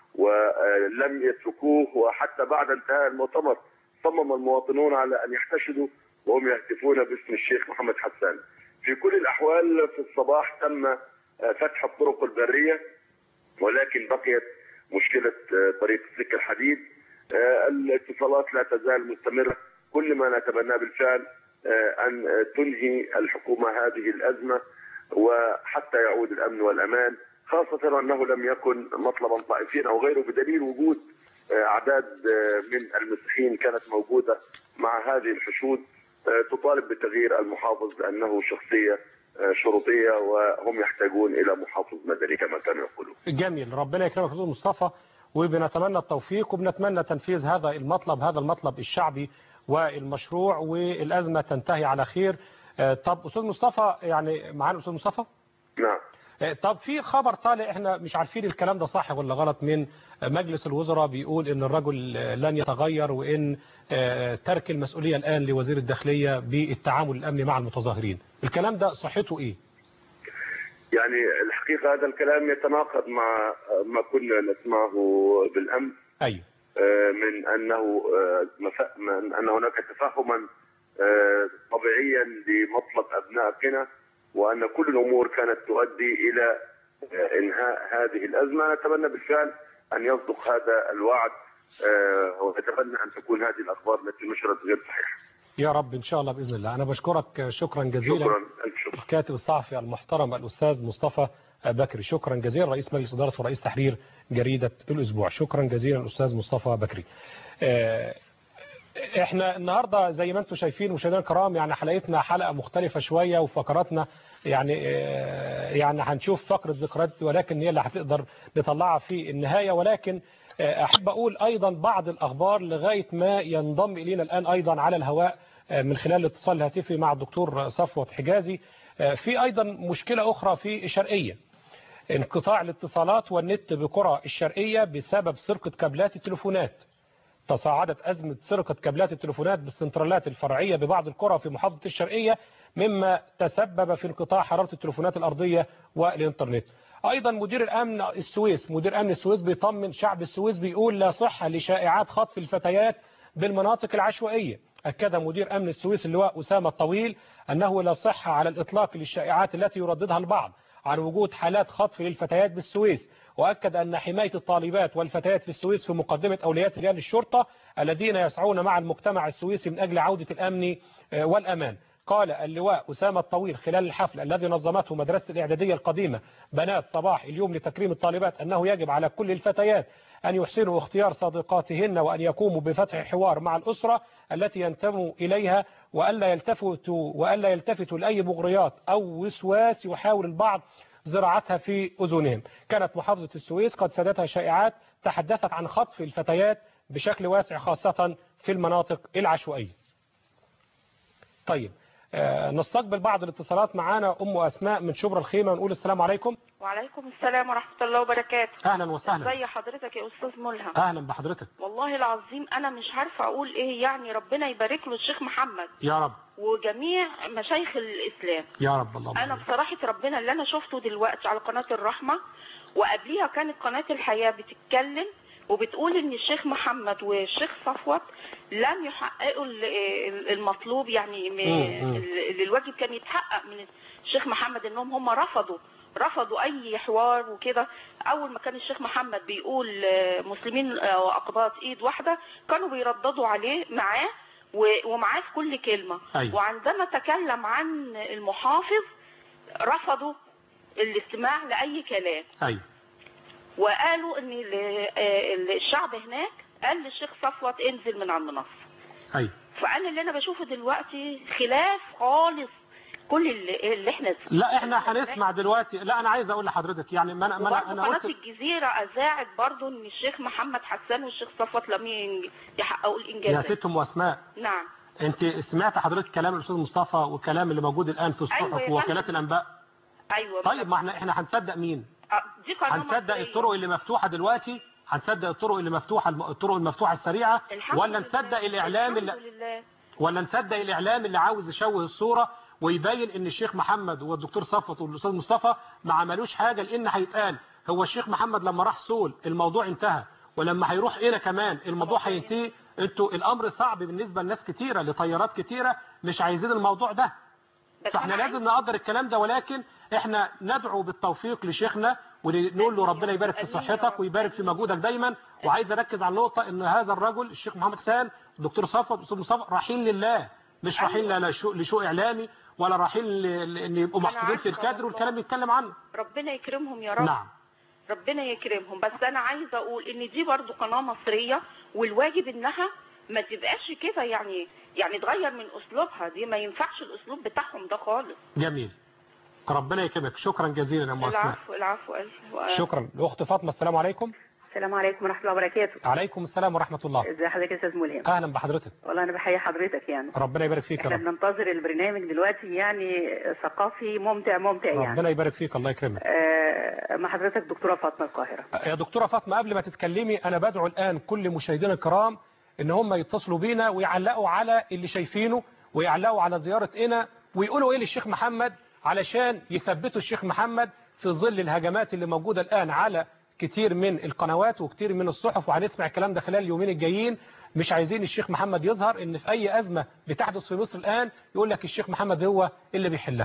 Speaker 6: ولم يتركوه وحتى بعد انتهاء المؤتمر صمم المواطنون على ان يحتشدوا وهم يهتفون باسم الشيخ محمد حسان. في كل الاحوال في الصباح تم آه، فتح الطرق البريه ولكن بقيت مشكله آه، طريق السكه الحديد آه، الاتصالات لا تزال مستمره كل ما نتمناه بالفعل آه، ان آه، تنهي الحكومه هذه الازمه وحتى يعود الامن والامان خاصه انه لم يكن مطلبا طائفيا او غيره بدليل وجود آه، اعداد آه، من المسيحيين كانت موجوده مع هذه الحشود آه، تطالب بتغيير المحافظ لانه شخصيه آه، شرطيه وهم يحتاجون الى محافظ مدني كما كانوا يقولون.
Speaker 2: جميل ربنا يكرمك استاذ مصطفى وبنتمنى التوفيق وبنتمنى تنفيذ هذا المطلب هذا المطلب الشعبي والمشروع والازمه تنتهي على خير آه، طب استاذ مصطفى يعني معانا استاذ مصطفى
Speaker 6: نعم.
Speaker 2: آه، طب في خبر طالع احنا مش عارفين الكلام ده صح ولا غلط من مجلس الوزراء بيقول ان الرجل آه، لن يتغير وان آه، ترك المسؤوليه الان لوزير الداخليه بالتعامل الامني مع المتظاهرين الكلام ده صحته ايه
Speaker 6: يعني الحقيقه هذا الكلام يتناقض مع ما كنا نسمعه بالامس
Speaker 2: ايوه
Speaker 6: آه، من انه آه، مف- من ان هناك تفهما آه، طبيعيا لمطلب ابناء قنا وان كل الامور كانت تؤدي الى آه، انهاء هذه الازمه نتمنى بالفعل ان يصدق هذا الوعد آه، ونتمنى ان تكون هذه الاخبار التي نشرت غير صحيحه
Speaker 2: يا رب إن شاء الله بإذن الله أنا بشكرك شكرا جزيلا
Speaker 6: شكرا الف شكر
Speaker 2: الكاتب الصحفي المحترم الأستاذ مصطفى بكري شكرا جزيلا رئيس مجلس إدارة ورئيس تحرير جريدة الأسبوع شكرا جزيلا الأستاذ مصطفى بكري آه، احنا النهارده زي ما انتم شايفين مشاهدينا الكرام يعني حلقتنا حلقه مختلفه شويه وفقراتنا يعني آه، يعني هنشوف فقره ذكريات ولكن هي اللي هتقدر نطلعها في النهايه ولكن آه، احب اقول ايضا بعض الاخبار لغايه ما ينضم الينا الان ايضا على الهواء آه، من خلال الاتصال الهاتفي مع الدكتور صفوت حجازي آه، في ايضا مشكله اخرى في الشرقيه انقطاع الاتصالات والنت بقرى الشرقيه بسبب سرقه كابلات التليفونات تصاعدت أزمة سرقة كابلات التليفونات بالسنترالات الفرعية ببعض القرى في محافظة الشرقية مما تسبب في انقطاع حرارة التليفونات الأرضية والإنترنت أيضا مدير الأمن السويس مدير أمن السويس بيطمن شعب السويس بيقول لا صحة لشائعات خطف الفتيات بالمناطق العشوائية أكد مدير أمن السويس اللواء أسامة الطويل أنه لا صحة على الإطلاق للشائعات التي يرددها البعض عن وجود حالات خطف للفتيات بالسويس وأكد أن حماية الطالبات والفتيات في السويس في مقدمة أولويات رجال الشرطة الذين يسعون مع المجتمع السويسي من أجل عودة الأمن آه، والأمان قال اللواء أسامة الطويل خلال الحفل الذي نظمته مدرسة الإعدادية القديمة بنات صباح اليوم لتكريم الطالبات أنه يجب على كل الفتيات أن يحسنوا اختيار صديقاتهن وأن يقوموا بفتح حوار مع الأسرة التي ينتموا إليها وألا يلتفتوا وألا يلتفتوا لأي مغريات أو وسواس يحاول البعض زراعتها في أذنهم كانت محافظة السويس قد سادتها شائعات تحدثت عن خطف الفتيات بشكل واسع خاصة في المناطق العشوائية طيب آه، نستقبل بعض الاتصالات معانا أم أسماء من شبرا الخيمة ونقول السلام عليكم
Speaker 7: وعليكم السلام ورحمة الله وبركاته
Speaker 2: أهلا وسهلا
Speaker 7: ازي حضرتك يا أستاذ ملهم
Speaker 2: أهلا بحضرتك
Speaker 7: والله العظيم أنا مش عارفة أقول إيه يعني ربنا يبارك له الشيخ محمد
Speaker 2: يا رب
Speaker 7: وجميع مشايخ الإسلام
Speaker 2: يا رب اللهم
Speaker 7: أنا بصراحة ربنا اللي أنا شفته دلوقتي على قناة الرحمة وقبليها كانت قناة الحياة بتتكلم وبتقول ان الشيخ محمد والشيخ صفوت لم يحققوا ال- ال- المطلوب يعني م-
Speaker 2: مم، مم.
Speaker 7: ال- اللي الواجب كان يتحقق من الشيخ محمد انهم هم رفضوا رفضوا اي حوار وكده اول ما كان الشيخ محمد بيقول آه، مسلمين آه، واقباط ايد واحده كانوا بيرددوا عليه معاه و- ومعاه في كل كلمه
Speaker 2: أيوة.
Speaker 7: وعندما تكلم عن المحافظ رفضوا الاستماع لاي كلام
Speaker 2: أيوة
Speaker 7: وقالوا ان ال- آه، الشعب هناك قال للشيخ صفوت انزل من على المنصه
Speaker 2: أيوة
Speaker 7: فانا اللي انا بشوفه دلوقتي خلاف خالص كل اللي, اللي احنا
Speaker 2: لا احنا هنسمع دلوقتي لا انا عايز اقول لحضرتك يعني ما انا ما انا,
Speaker 7: وبرضه
Speaker 2: أنا
Speaker 7: قناة
Speaker 2: قلت
Speaker 7: الجزيرة أذاعت برضه إن الشيخ محمد حسان والشيخ صفوت لم ين- يحققوا
Speaker 2: يا
Speaker 7: الإنجازات
Speaker 2: ست ام اسماء
Speaker 7: نعم
Speaker 2: انت سمعت حضرتك كلام الاستاذ مصطفى والكلام اللي موجود الان في الصحف
Speaker 7: أيوة يا
Speaker 2: ووكالات
Speaker 7: فندم.
Speaker 2: الانباء
Speaker 7: أيوه
Speaker 2: طيب ما احنا احنا هنصدق مين
Speaker 7: آه، دي قناة
Speaker 2: هنصدق
Speaker 7: مصرية.
Speaker 2: الطرق اللي مفتوحه دلوقتي هنصدق الطرق اللي مفتوحه الطرق المفتوحه السريعه
Speaker 7: الحمد
Speaker 2: ولا
Speaker 7: لله.
Speaker 2: نصدق الاعلام اللي
Speaker 7: الحمد لله
Speaker 2: ولا نصدق الاعلام اللي عاوز يشوه الصوره ويبين ان الشيخ محمد والدكتور صفوت والاستاذ مصطفى ما عملوش حاجه لان هيتقال هو الشيخ محمد لما راح سول الموضوع انتهى ولما هيروح هنا كمان الموضوع هينتهي انتوا الامر صعب بالنسبه لناس كتيره لطيارات كتيره مش عايزين الموضوع ده
Speaker 7: بس
Speaker 2: فاحنا
Speaker 7: أنا
Speaker 2: لازم نقدر الكلام ده ولكن احنا ندعو بالتوفيق لشيخنا ونقول له ربنا يبارك في
Speaker 7: آمين يا
Speaker 2: صحتك
Speaker 7: رب.
Speaker 2: ويبارك في مجهودك دايما وعايز اركز على النقطه ان هذا الرجل الشيخ محمد حسان الدكتور صفوت الاستاذ مصطفى رايحين لله مش
Speaker 7: أيوة.
Speaker 2: رايحين لا لشو, لشو اعلامي ولا رايحين ل- ان يبقوا
Speaker 7: أنا
Speaker 2: محطوطين في
Speaker 7: عارفة
Speaker 2: الكادر
Speaker 7: والله.
Speaker 2: والكلام يتكلم عنه
Speaker 7: ربنا يكرمهم يا رب
Speaker 2: نعم
Speaker 7: ربنا يكرمهم بس أنا عايزة أقول إن دي برضه قناة مصرية والواجب إنها ما تبقاش كده يعني يعني تغير من أسلوبها دي ما ينفعش الأسلوب بتاعهم ده خالص
Speaker 2: جميل ربنا يكرمك شكرا جزيلا يا ام اسماء
Speaker 7: العفو العفو ألف
Speaker 2: شكرا الاخت فاطمه السلام عليكم
Speaker 8: السلام عليكم ورحمة الله وبركاته
Speaker 2: عليكم السلام ورحمه الله
Speaker 8: ازي حضرتك يا استاذ ملهم
Speaker 2: اهلا بحضرتك
Speaker 8: والله انا بحيي حضرتك يعني
Speaker 2: ربنا يبارك فيك يا
Speaker 8: احنا
Speaker 2: رب
Speaker 8: بننتظر البرنامج دلوقتي يعني ثقافي ممتع ممتع يعني
Speaker 2: ربنا يبارك فيك الله يكرمك
Speaker 8: آه مع حضرتك دكتورة فاطمة القاهرة
Speaker 2: يا دكتورة فاطمة قبل ما تتكلمي أنا بدعو الآن كل مشاهدينا الكرام إن هم يتصلوا بينا ويعلقوا على اللي شايفينه ويعلقوا على زيارة إنا ويقولوا إيه للشيخ محمد علشان يثبتوا الشيخ محمد في ظل الهجمات اللي موجودة الآن على كتير من القنوات وكتير من الصحف وهنسمع الكلام ده خلال اليومين الجايين مش عايزين الشيخ محمد يظهر إن في أي أزمة بتحدث في مصر الآن يقول لك الشيخ محمد هو اللي بيحلها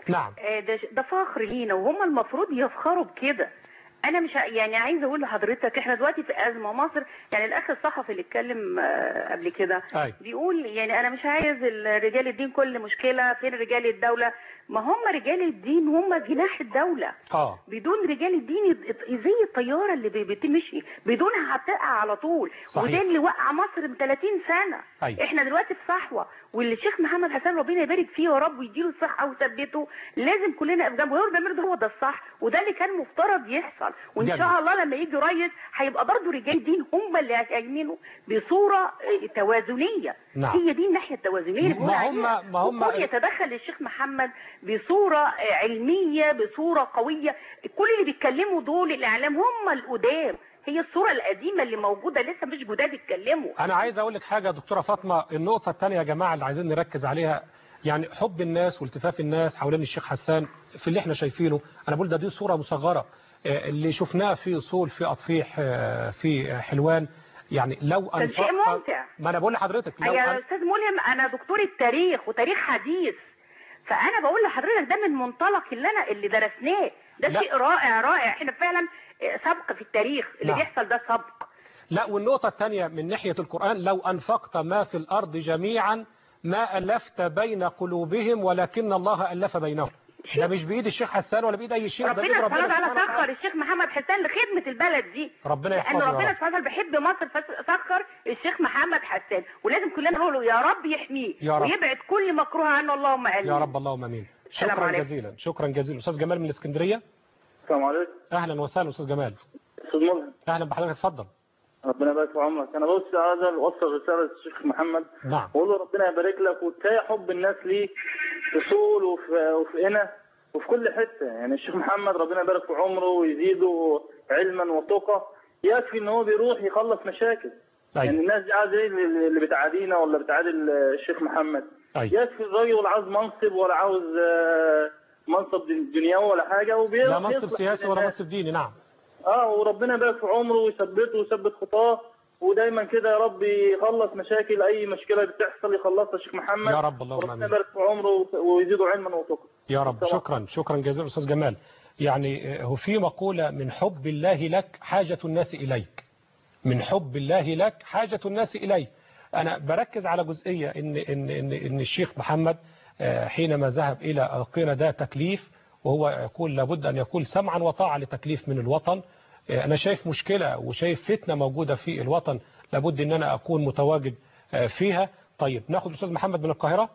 Speaker 2: نعم
Speaker 8: آه، ده ده فخر لينا وهم المفروض يفخروا بكده انا مش ع- يعني عايزه اقول لحضرتك احنا دلوقتي في ازمه مصر يعني الاخ الصحفي اللي اتكلم آه، قبل كده
Speaker 2: أي.
Speaker 8: بيقول يعني انا مش عايز ال- رجال الدين كل مشكله فين رجال الدوله ما هم رجال الدين هم جناح الدوله
Speaker 2: اه
Speaker 8: بدون رجال الدين يت- زي الطياره اللي بي- بتمشي بدونها هتقع على طول
Speaker 2: صحيح.
Speaker 8: وده اللي وقع مصر من 30 سنه
Speaker 2: أيوة.
Speaker 8: احنا دلوقتي في صحوه واللي الشيخ محمد حسن ربنا يبارك فيه يا رب ويديله الصحه ويثبته لازم كلنا نقف جنبه وهو اللي بيعمله ده هو ده الصح وده اللي كان مفترض يحصل وان
Speaker 2: جميل.
Speaker 8: شاء الله لما يجي ريس هيبقى برضه رجال دين هم اللي هيعملوا بصوره اه، توازنيه
Speaker 2: نعم.
Speaker 8: هي دي الناحيه التوازنيه اللي
Speaker 2: ما
Speaker 8: بنقول
Speaker 2: هم-
Speaker 8: عليها.
Speaker 2: ما هم-
Speaker 8: وكون يتدخل الشيخ محمد بصوره اه، علميه بصوره قويه كل اللي بيتكلموا دول الاعلام هم القدام هي الصوره القديمه اللي موجوده لسه مش جداد يتكلموا
Speaker 2: انا عايز اقول لك حاجه يا دكتوره فاطمه النقطه الثانيه يا جماعه اللي عايزين نركز عليها يعني حب الناس والتفاف الناس حوالين الشيخ حسان في اللي احنا شايفينه انا بقول ده دي صوره مصغره آه، اللي شفناه في اصول في اطفيح آه، في آه، حلوان يعني لو
Speaker 8: كان شيء
Speaker 2: أنفق-
Speaker 8: ممتع.
Speaker 2: ما انا بقول لحضرتك لو
Speaker 8: يا
Speaker 2: أن...
Speaker 8: استاذ ملهم انا دكتور التاريخ وتاريخ حديث فانا بقول لحضرتك ده من منطلق اللي انا اللي درسناه ده
Speaker 2: لا.
Speaker 8: شيء رائع رائع احنا فعلا اه، سبق في التاريخ اللي
Speaker 2: نعم.
Speaker 8: بيحصل ده سبق
Speaker 2: لا والنقطة الثانية من ناحية القرآن لو أنفقت ما في الأرض جميعا ما ألفت بين قلوبهم ولكن الله ألف بينهم ده مش بإيد الشيخ حسان ولا بإيد أي شيء ده
Speaker 8: ربنا
Speaker 2: بإيد
Speaker 8: سبحانه وتعالى
Speaker 2: سبحانه
Speaker 8: سخر
Speaker 2: وتعالى.
Speaker 8: الشيخ محمد حسان لخدمة البلد دي
Speaker 2: ربنا
Speaker 8: لأن
Speaker 2: يحفظه يا
Speaker 8: ربنا
Speaker 2: رب.
Speaker 8: سبحانه وتعالى بيحب مصر فسخر الشيخ محمد حسان ولازم كلنا نقول له يا رب يحميه
Speaker 2: يا رب.
Speaker 8: ويبعد كل مكروه عنه اللهم امين
Speaker 2: يا رب اللهم امين
Speaker 8: السلام
Speaker 2: شكرا
Speaker 8: عليكم.
Speaker 2: جزيلا شكرا جزيلا استاذ جمال من الاسكندريه
Speaker 9: السلام عليكم
Speaker 2: اهلا وسهلا استاذ جمال
Speaker 9: استاذ ملهم
Speaker 2: اهلا بحضرتك اتفضل
Speaker 9: ربنا يبارك في عمرك انا بص عايز اوصل رساله للشيخ محمد
Speaker 2: نعم
Speaker 9: واقول له ربنا يبارك لك وكفايه حب الناس ليه في سول وفي وفي هنا وفي كل حته يعني الشيخ محمد ربنا يبارك في عمره ويزيده علما وثقه يكفي ان هو بيروح يخلص مشاكل يعني
Speaker 2: ايوه
Speaker 9: الناس دي عايزه ايه اللي اللي بتعادينا ولا بتعادي الشيخ محمد
Speaker 2: ايوه
Speaker 9: يكفي الراجل ولا عاوز منصب ولا عاوز آه، منصب دنيوي ولا حاجه وبيروح
Speaker 2: لا منصب
Speaker 9: يصلح
Speaker 2: سياسي
Speaker 9: بين
Speaker 2: ولا
Speaker 9: الناس.
Speaker 2: منصب ديني نعم
Speaker 9: اه وربنا يبارك في عمره ويثبته ويثبت خطاه ودايما كده يا رب يخلص مشاكل اي مشكله بتحصل يخلصها الشيخ محمد
Speaker 2: يا رب اللهم
Speaker 9: وربنا
Speaker 2: امين
Speaker 9: يبارك في عمره ويزيده علما وثقه
Speaker 2: يا رب شكرا شكرا جزيلا استاذ جمال يعني هو في مقولة من حب الله لك حاجة الناس إليك من حب الله لك حاجة الناس إليك أنا بركز على جزئية إن, إن, إن, إن الشيخ محمد آه، حينما ذهب إلى القينا ده تكليف وهو يقول لابد أن يكون سمعا وطاعة لتكليف من الوطن آه، أنا شايف مشكلة وشايف فتنة موجودة في الوطن لابد أن أنا أكون متواجد آه، فيها طيب ناخد أستاذ محمد من القاهرة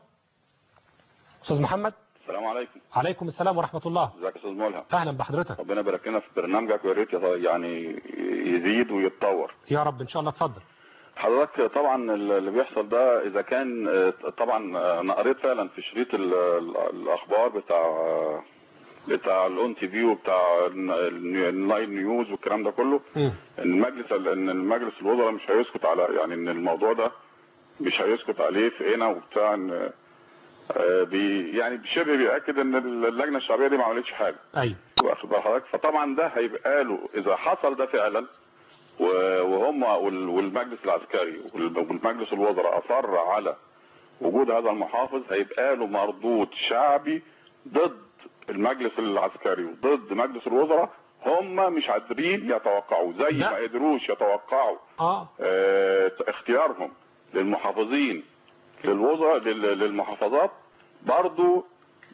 Speaker 2: أستاذ محمد
Speaker 10: السلام عليكم
Speaker 2: عليكم السلام ورحمة الله
Speaker 10: ازيك يا استاذ ملهم
Speaker 2: أهلا بحضرتك
Speaker 10: ربنا يبارك لنا في برنامجك ويا ريت يعني يزيد ويتطور
Speaker 2: يا رب إن شاء الله اتفضل
Speaker 10: حضرتك طبعا اللي بيحصل ده اذا كان آه، طبعا آه، انا قريت فعلا في شريط ال- ال- الاخبار بتاع آه، بتاع الاون تي في وبتاع الن- النايل نيوز والكلام ده كله
Speaker 2: مم.
Speaker 10: ان المجلس ان المجلس الوزراء مش هيسكت على يعني ان الموضوع ده مش هيسكت عليه في هنا وبتاع ان آه، بي يعني شبه بيأكد ان اللجنه الشعبيه دي ما عملتش حاجه
Speaker 2: أيوة
Speaker 10: واخد بال حضرتك فطبعا ده هيبقى له اذا حصل ده فعلا و- وهم وال- والمجلس العسكري وال- والمجلس الوزراء اصر على وجود هذا المحافظ هيبقى له مردود شعبي ضد المجلس العسكري وضد مجلس الوزراء هم مش قادرين يتوقعوا زي
Speaker 2: لا.
Speaker 10: ما قدروش يتوقعوا
Speaker 2: آه
Speaker 10: آه، اختيارهم للمحافظين للوزراء لل- للمحافظات برضو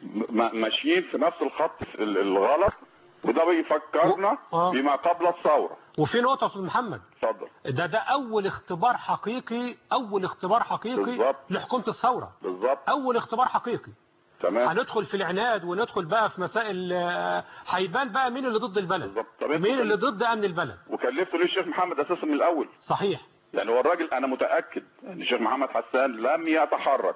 Speaker 10: م- ماشيين في نفس الخط ال- الغلط وده بيفكرنا
Speaker 2: آه.
Speaker 10: بما قبل الثوره
Speaker 2: وفي نقطة يا أستاذ محمد
Speaker 10: اتفضل
Speaker 2: ده ده أول اختبار حقيقي أول اختبار حقيقي
Speaker 10: بالظبط.
Speaker 2: لحكومة الثورة
Speaker 10: بالظبط
Speaker 2: أول اختبار حقيقي
Speaker 10: تمام
Speaker 2: هندخل في العناد وندخل بقى في مسائل آه، هيبان بقى مين اللي ضد البلد
Speaker 10: بالظبط طب انت
Speaker 2: مين اللي ضد أمن البلد
Speaker 10: وكلفته ليه الشيخ محمد اساسا من الاول
Speaker 2: صحيح
Speaker 10: يعني هو الراجل انا متاكد ان الشيخ محمد حسان لم يتحرك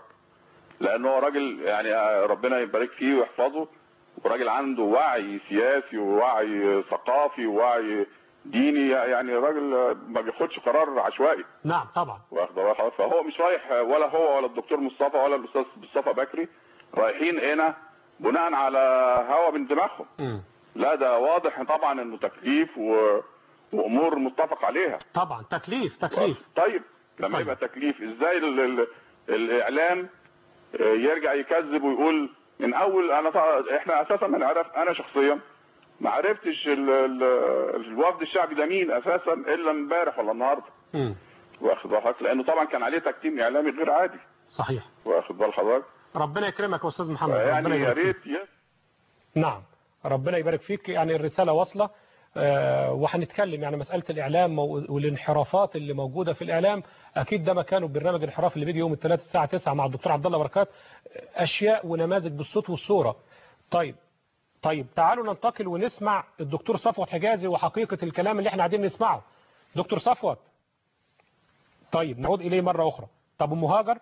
Speaker 10: لان هو راجل يعني ربنا يبارك فيه ويحفظه وراجل عنده وعي سياسي ووعي ثقافي ووعي ديني يعني راجل ما بياخدش قرار عشوائي
Speaker 2: نعم طبعا
Speaker 10: واخد بالك حضرتك؟ فهو مش رايح ولا هو ولا الدكتور مصطفى ولا الاستاذ مصطفى بكري رايحين هنا بناء على هوا من دماغهم
Speaker 2: مم.
Speaker 10: لا ده واضح طبعا انه تكليف و... وامور متفق عليها
Speaker 2: طبعا تكليف تكليف
Speaker 10: طيب لما
Speaker 2: طيب.
Speaker 10: يبقى تكليف ازاي ال ال الاعلام آه، يرجع يكذب ويقول من اول انا طبعا احنا اساسا ما نعرف انا شخصيا ما عرفتش ال- ال- الوفد الشعبي ده مين اساسا الا امبارح ولا النهارده
Speaker 2: مم.
Speaker 10: واخد بال حضرتك لانه طبعا كان عليه تكتيم اعلامي غير عادي
Speaker 2: صحيح
Speaker 10: واخد بال حضرتك
Speaker 2: ربنا يكرمك يا استاذ محمد
Speaker 10: يعني
Speaker 2: ربنا
Speaker 10: يا
Speaker 2: يبارك فيك
Speaker 10: ريت يا
Speaker 2: نعم ربنا يبارك فيك يعني الرسالة واصلة آه، وهنتكلم يعني مسألة الإعلام و- والانحرافات اللي موجودة في الإعلام أكيد ده مكانه برنامج الانحراف اللي بيجي يوم الثلاث الساعة 9 مع الدكتور عبد الله بركات آه، أشياء ونماذج بالصوت والصورة طيب طيب تعالوا ننتقل ونسمع الدكتور صفوت حجازي وحقيقة الكلام اللي احنا قاعدين نسمعه دكتور صفوت طيب نعود إليه مرة أخرى طب أم هاجر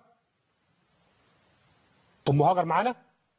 Speaker 2: أم هاجر معانا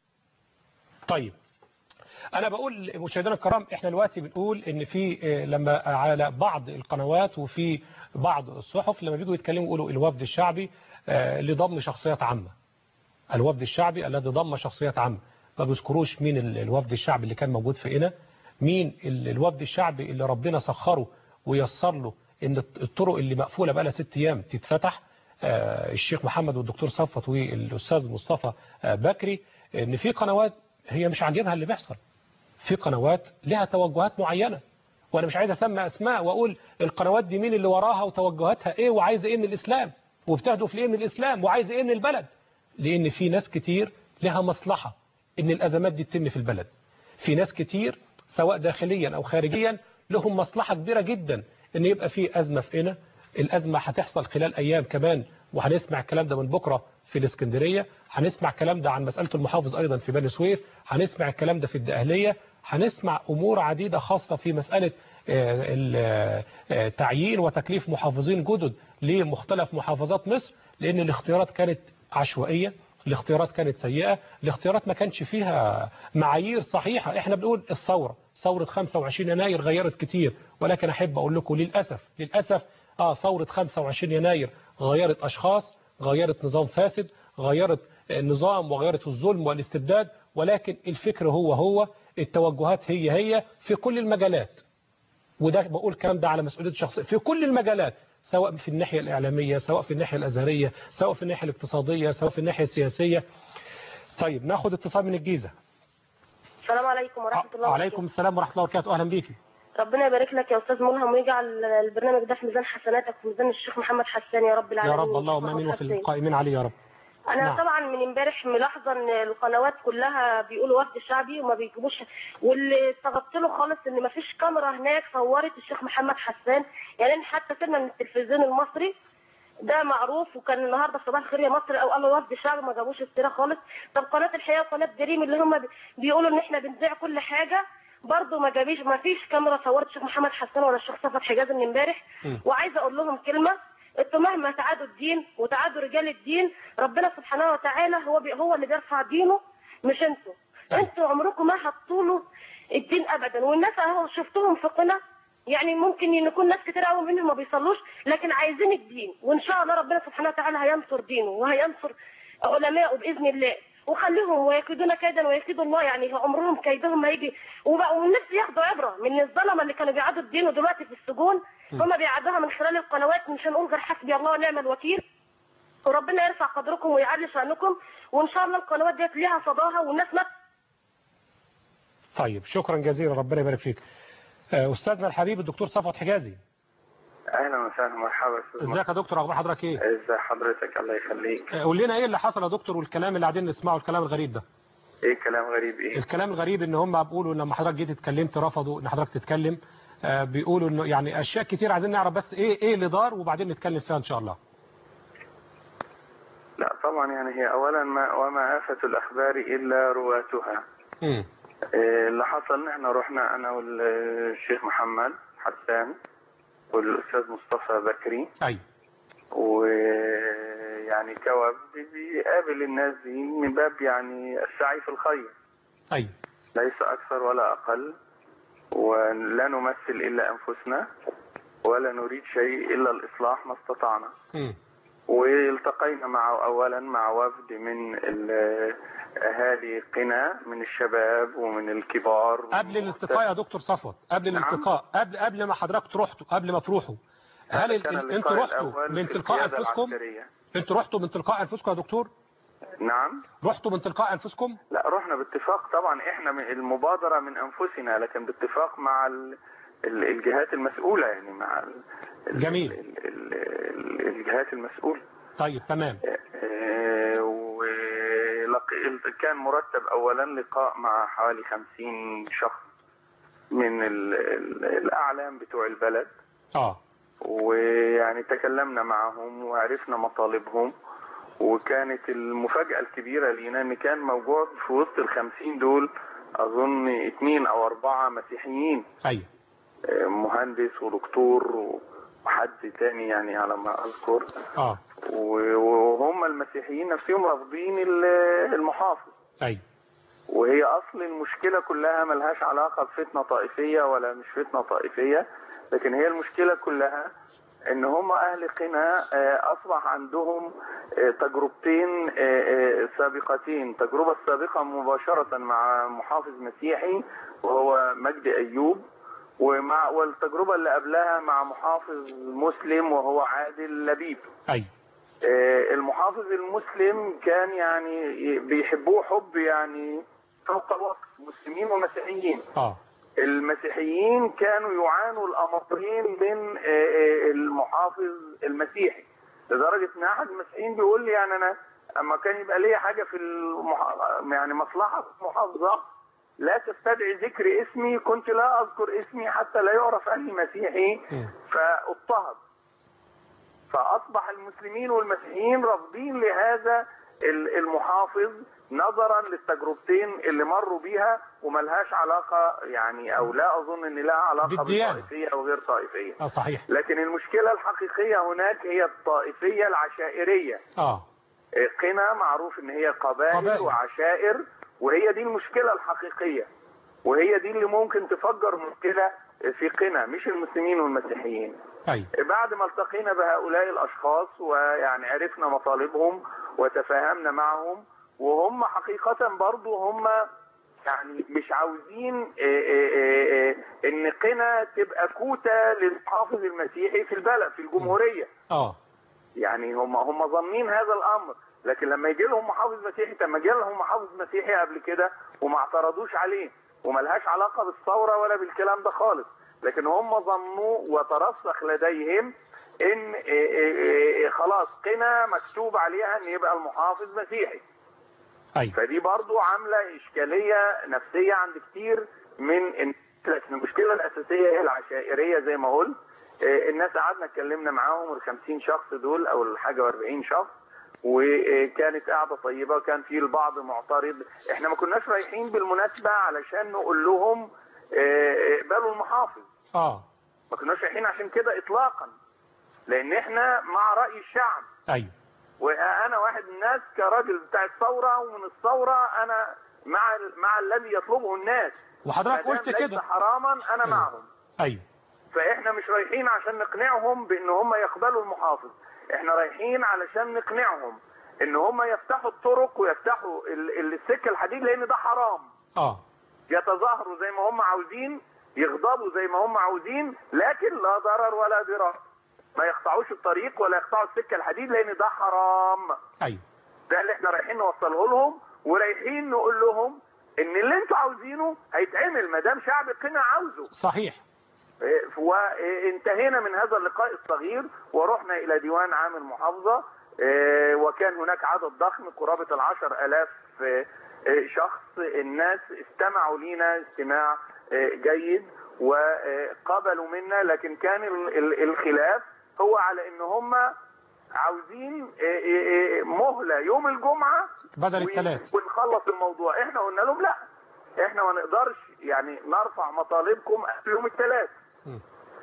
Speaker 2: طيب انا بقول مشاهدينا الكرام احنا دلوقتي بنقول ان في آه، لما على بعض القنوات وفي بعض الصحف لما بيجوا يتكلموا يقولوا الوفد الشعبي آه، لضم شخصيات عامه الوفد الشعبي الذي ضم شخصيات عامه ما بيذكروش مين ال- الوفد الشعبي اللي كان موجود في قنا مين ال- الوفد الشعبي اللي ربنا سخره ويسر له ان الط- الطرق اللي مقفوله بقى لها ست ايام تتفتح آه، الشيخ محمد والدكتور صفوت والاستاذ مصطفى آه، بكري ان في قنوات هي مش عاجبها اللي بيحصل في قنوات لها توجهات معينة وانا مش عايز اسمي اسماء واقول القنوات دي مين اللي وراها وتوجهاتها ايه وعايزه ايه من الاسلام وبتهدف لايه من الاسلام وعايزه ايه من البلد لان في ناس كتير لها مصلحة ان الازمات دي تتم في البلد في ناس كتير سواء داخليا او خارجيا لهم مصلحة كبيرة جدا ان يبقى في ازمة في هنا الازمة هتحصل خلال ايام كمان وهنسمع الكلام ده من بكرة في الاسكندرية هنسمع الكلام ده عن مسألة المحافظ أيضا في بني سويف هنسمع الكلام ده في الدقهلية هنسمع أمور عديدة خاصة في مسألة آه، ال- آه، تعيين وتكليف محافظين جدد لمختلف محافظات مصر لأن الاختيارات كانت عشوائية الاختيارات كانت سيئة الاختيارات ما كانش فيها معايير صحيحة احنا بنقول الثورة ثورة 25 يناير غيرت كتير ولكن أحب أقول لكم للأسف للأسف آه ثورة 25 يناير غيرت أشخاص غيرت نظام فاسد غيرت النظام وغيرت الظلم والاستبداد ولكن الفكر هو هو التوجهات هي هي في كل المجالات وده بقول الكلام ده على مسؤولية الشخصية في كل المجالات سواء في الناحية الإعلامية سواء في الناحية الأزهرية سواء في الناحية الاقتصادية سواء في الناحية السياسية طيب ناخد اتصال من الجيزة
Speaker 11: السلام عليكم ورحمة الله
Speaker 2: وعليكم السلام ورحمة الله وبركاته أهلا بيكي
Speaker 11: ربنا يبارك لك يا أستاذ ملهم ويجعل البرنامج ده في ميزان حسناتك وفي ميزان الشيخ محمد حسان يا رب
Speaker 2: يا
Speaker 11: العالمين
Speaker 2: رب اللهم امين وفي القائمين عليه يا رب
Speaker 11: انا
Speaker 2: نعم.
Speaker 11: طبعا من امبارح ملاحظه ان القنوات كلها بيقولوا وفد شعبي وما بيجيبوش واللي استغربت له خالص ان ما فيش كاميرا هناك صورت الشيخ محمد حسان يعني إن حتى سيبنا من التلفزيون المصري ده معروف وكان النهارده في صباح الخير يا مصر او قالوا وفد شعبي ما جابوش السيره خالص طب قناه الحياه وقناه دريم اللي هم بي- بيقولوا ان احنا بنذيع كل حاجه برضه ما جابيش ما فيش كاميرا صورت الشيخ محمد حسان ولا الشيخ صفت حجاز من امبارح وعايزه اقول لهم كلمه انتوا مهما تعادوا الدين وتعادوا رجال الدين ربنا سبحانه وتعالى هو بي هو اللي بيرفع دينه مش انتوا انتوا عمركم ما هتطولوا الدين ابدا والناس اهو شفتهم في قنا يعني ممكن يكون ناس كتير قوي منهم ما بيصلوش لكن عايزين الدين وان شاء الله ربنا سبحانه وتعالى هينصر دينه وهينصر علمائه باذن الله وخليهم ويكيدون كيدا ويكيد الله يعني عمرهم كيدهم ما يجي وبقوا والناس ياخدوا عبره من الظلمه اللي كانوا بيعادوا الدين ودلوقتي في السجون هم بيعادوها من خلال القنوات مش هنقول غير حسبي الله ونعم الوكيل وربنا يرفع قدركم ويعلي شأنكم وان شاء الله القنوات ديت ليها صداها والناس ما
Speaker 2: طيب شكرا جزيلا ربنا يبارك فيك آه، أستاذنا الحبيب الدكتور صفوت حجازي
Speaker 12: اهلا وسهلا مرحبا استاذ
Speaker 2: ازيك يا دكتور أخبار حضرتك إيه
Speaker 12: ازي حضرتك الله يخليك
Speaker 2: آه، قول لنا إيه اللي حصل يا دكتور والكلام اللي قاعدين نسمعه الكلام الغريب ده
Speaker 12: ايه كلام غريب ايه
Speaker 2: الكلام الغريب ان هم بيقولوا ان لما حضرتك جيت اتكلمت رفضوا ان حضرتك تتكلم آه، بيقولوا انه يعني اشياء كتير عايزين نعرف بس ايه ايه اللي دار وبعدين نتكلم فيها ان شاء الله
Speaker 12: لا طبعا يعني هي اولا ما وما آفة الاخبار الا رواتها
Speaker 2: امم
Speaker 12: إيه اللي حصل ان احنا رحنا انا والشيخ محمد حسان والاستاذ مصطفى بكري
Speaker 2: ايوه
Speaker 12: ويعني كوفد بيقابل الناس دي من باب يعني السعي في الخير
Speaker 2: ايوه
Speaker 12: ليس أكثر ولا أقل ولا نمثل إلا أنفسنا ولا نريد شيء إلا الإصلاح ما استطعنا
Speaker 2: امم
Speaker 12: والتقينا مع أولا مع وفد من ال- أهالي قنا من الشباب ومن الكبار
Speaker 2: قبل الالتقاء يا دكتور صفوت قبل
Speaker 12: نعم.
Speaker 2: الالتقاء قبل قبل ما حضرتك تروحوا قبل ما تروحوا هل ال-
Speaker 12: كان
Speaker 2: ال-
Speaker 12: اللقاء
Speaker 2: انتوا رحتوا
Speaker 12: الأول
Speaker 2: من
Speaker 12: في
Speaker 2: تلقاء
Speaker 12: القيادة
Speaker 2: انفسكم
Speaker 12: العسكرية.
Speaker 2: انتوا رحتوا من تلقاء انفسكم يا دكتور
Speaker 12: نعم
Speaker 2: رحتوا من تلقاء انفسكم
Speaker 12: لا رحنا باتفاق طبعا احنا من المبادرة من انفسنا لكن باتفاق مع ال- ال- الجهات المسؤولة يعني مع ال- ال-
Speaker 2: جميل.
Speaker 12: ال- ال- ال- الجهات المسؤولة
Speaker 2: طيب تمام
Speaker 12: آه، ولق- كان مرتب اولا لقاء مع حوالي خمسين شخص من ال- ال- الاعلام بتوع البلد
Speaker 2: اه
Speaker 12: ويعني تكلمنا معهم وعرفنا مطالبهم وكانت المفاجأة الكبيرة لينا ان كان موجود في وسط الخمسين دول اظن اثنين او اربعة مسيحيين
Speaker 2: ايوه
Speaker 12: آه، مهندس ودكتور وحد تاني يعني على ما اذكر
Speaker 2: اه
Speaker 12: و- وهم المسيحيين نفسهم رافضين ال- المحافظ
Speaker 2: ايوه
Speaker 12: وهي اصل المشكله كلها ملهاش علاقه بفتنه طائفيه ولا مش فتنه طائفيه لكن هي المشكله كلها ان هم اهل قنا آه، اصبح عندهم آه، تجربتين آه، آه، سابقتين التجربه السابقه مباشره مع محافظ مسيحي وهو مجدي ايوب ومع والتجربه اللي قبلها مع محافظ مسلم وهو عادل لبيب
Speaker 2: ايوه
Speaker 12: آه، المحافظ المسلم كان يعني بيحبوه حب يعني فوق الوصف مسلمين ومسيحيين
Speaker 2: اه
Speaker 12: المسيحيين كانوا يعانوا الامرين من آه، آه، المحافظ المسيحي لدرجه ان احد المسيحيين بيقول لي يعني انا اما كان يبقى ليا حاجه في المح... يعني مصلحه في المحافظه لا تستدعي ذكر اسمي كنت لا اذكر اسمي حتى لا يعرف اني مسيحي فاضطهد فاصبح المسلمين والمسيحيين رافضين لهذا ال- المحافظ نظرا للتجربتين اللي مروا بيها وملهاش علاقه يعني او لا اظن ان لها علاقه
Speaker 2: بالديانة.
Speaker 12: بالطائفيه او غير طائفيه
Speaker 2: اه صحيح
Speaker 12: لكن المشكله الحقيقيه هناك هي الطائفيه العشائريه
Speaker 2: اه
Speaker 12: قنا معروف ان هي قبائل,
Speaker 2: قبائل.
Speaker 12: وعشائر وهي دي المشكله الحقيقيه وهي دي اللي ممكن تفجر مشكله في قنا مش المسلمين والمسيحيين
Speaker 2: ايوه
Speaker 12: بعد ما التقينا بهؤلاء الاشخاص ويعني عرفنا مطالبهم وتفاهمنا معهم وهم حقيقة برضو هم يعني مش عاوزين آه، آه، آه، آه، ان قنا تبقى كوتا للمحافظ المسيحي في البلد في الجمهورية
Speaker 2: اه
Speaker 12: يعني هم هم ظانين هذا الامر لكن لما يجي لهم محافظ مسيحي طب ما جه لهم محافظ مسيحي قبل كده وما اعترضوش عليه وملهاش علاقه بالثوره ولا بالكلام ده خالص لكن هم ظنوا وترسخ لديهم ان إيه إيه إيه خلاص قنا مكتوب عليها ان يبقى المحافظ مسيحي
Speaker 2: ايوه
Speaker 12: فدي برضو عامله اشكاليه نفسيه عند كتير من الناس. لكن المشكله الاساسيه هي العشائريه زي ما قلت آه، الناس قعدنا اتكلمنا معاهم ال 50 شخص دول او الحاجه و40 شخص وكانت قاعده طيبه وكان في البعض معترض احنا ما كناش رايحين بالمناسبه علشان نقول لهم آه، اقبلوا المحافظ
Speaker 2: اه
Speaker 12: ما كناش رايحين عشان كده اطلاقا لان احنا مع راي الشعب
Speaker 2: ايوه
Speaker 12: وانا واحد من الناس كراجل بتاع الثوره ومن الثوره انا مع مع الذي يطلبه الناس
Speaker 2: وحضرتك
Speaker 12: ما دام
Speaker 2: قلت
Speaker 12: ليس
Speaker 2: كده
Speaker 12: حراما انا معهم
Speaker 2: ايوه
Speaker 12: فاحنا مش رايحين عشان نقنعهم بان هم يقبلوا المحافظ احنا رايحين علشان نقنعهم ان هم يفتحوا الطرق ويفتحوا ال- ال- السكه الحديد لان ده حرام
Speaker 2: اه
Speaker 12: يتظاهروا زي ما هم عاوزين يغضبوا زي ما هم عاوزين لكن لا ضرر ولا ضرار ما يقطعوش الطريق ولا يقطعوا السكه الحديد لان ده حرام
Speaker 2: ايوه
Speaker 12: ده اللي احنا رايحين نوصله لهم ورايحين نقول لهم ان اللي انتوا عاوزينه هيتعمل ما دام شعب قنا عاوزه
Speaker 2: صحيح
Speaker 12: إيه، وانتهينا من هذا اللقاء الصغير ورحنا الى ديوان عام المحافظه إيه، وكان هناك عدد ضخم قرابه العشر الاف إيه، إيه، شخص الناس استمعوا لينا استماع إيه، جيد وقبلوا منا لكن كان ال- ال- الخلاف هو على ان هم عاوزين إيه، إيه، إيه، مهله يوم الجمعه
Speaker 2: بدل
Speaker 12: ون-
Speaker 2: الثلاث
Speaker 12: ونخلص الموضوع احنا قلنا لهم لا احنا ما نقدرش يعني نرفع مطالبكم قبل يوم الثلاث
Speaker 2: مم.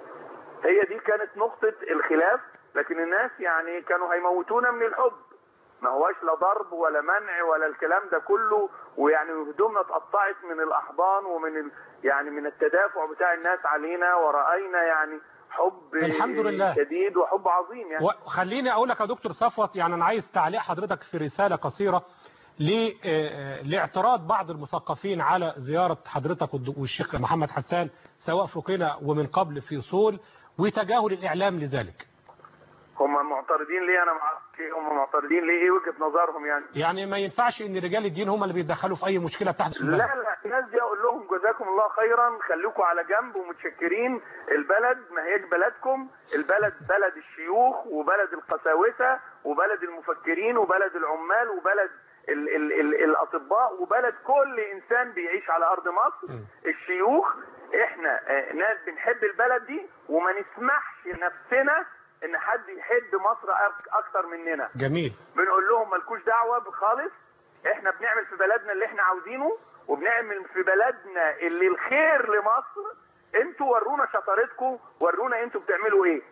Speaker 12: هي دي كانت نقطة الخلاف لكن الناس يعني كانوا هيموتونا من الحب ما هواش لا ضرب ولا منع ولا الكلام ده كله ويعني هدومنا اتقطعت من الاحضان ومن ال... يعني من التدافع بتاع الناس علينا ورأينا يعني حب
Speaker 2: الحمد لله.
Speaker 12: شديد وحب عظيم يعني
Speaker 2: وخليني اقول لك يا دكتور صفوت يعني انا عايز تعليق حضرتك في رساله قصيره ل- آه، لاعتراض بعض المثقفين على زياره حضرتك والد- والشيخ محمد حسان سواء في قنا ومن قبل في صول وتجاهل الاعلام لذلك
Speaker 12: هم معترضين ليه انا ما اعرفش إيه هم معترضين ليه ايه وجهه نظرهم يعني
Speaker 2: يعني ما ينفعش ان رجال الدين هم اللي بيتدخلوا في اي مشكله بتحدث في
Speaker 12: لا
Speaker 2: البلد
Speaker 12: لا الناس دي اقول لهم جزاكم الله خيرا خليكم على جنب ومتشكرين البلد ما هيش بلدكم البلد بلد الشيوخ وبلد القساوسه وبلد المفكرين وبلد العمال وبلد ال ال ال الاطباء وبلد كل انسان بيعيش على ارض مصر الشيوخ احنا آه، ناس بنحب البلد دي وما نسمحش لنفسنا ان حد يحب مصر أك- اكتر مننا
Speaker 2: جميل
Speaker 12: بنقول لهم مالكوش دعوه خالص احنا بنعمل في بلدنا اللي احنا عاوزينه وبنعمل في بلدنا اللي الخير لمصر انتوا ورونا شطارتكم ورونا انتوا بتعملوا ايه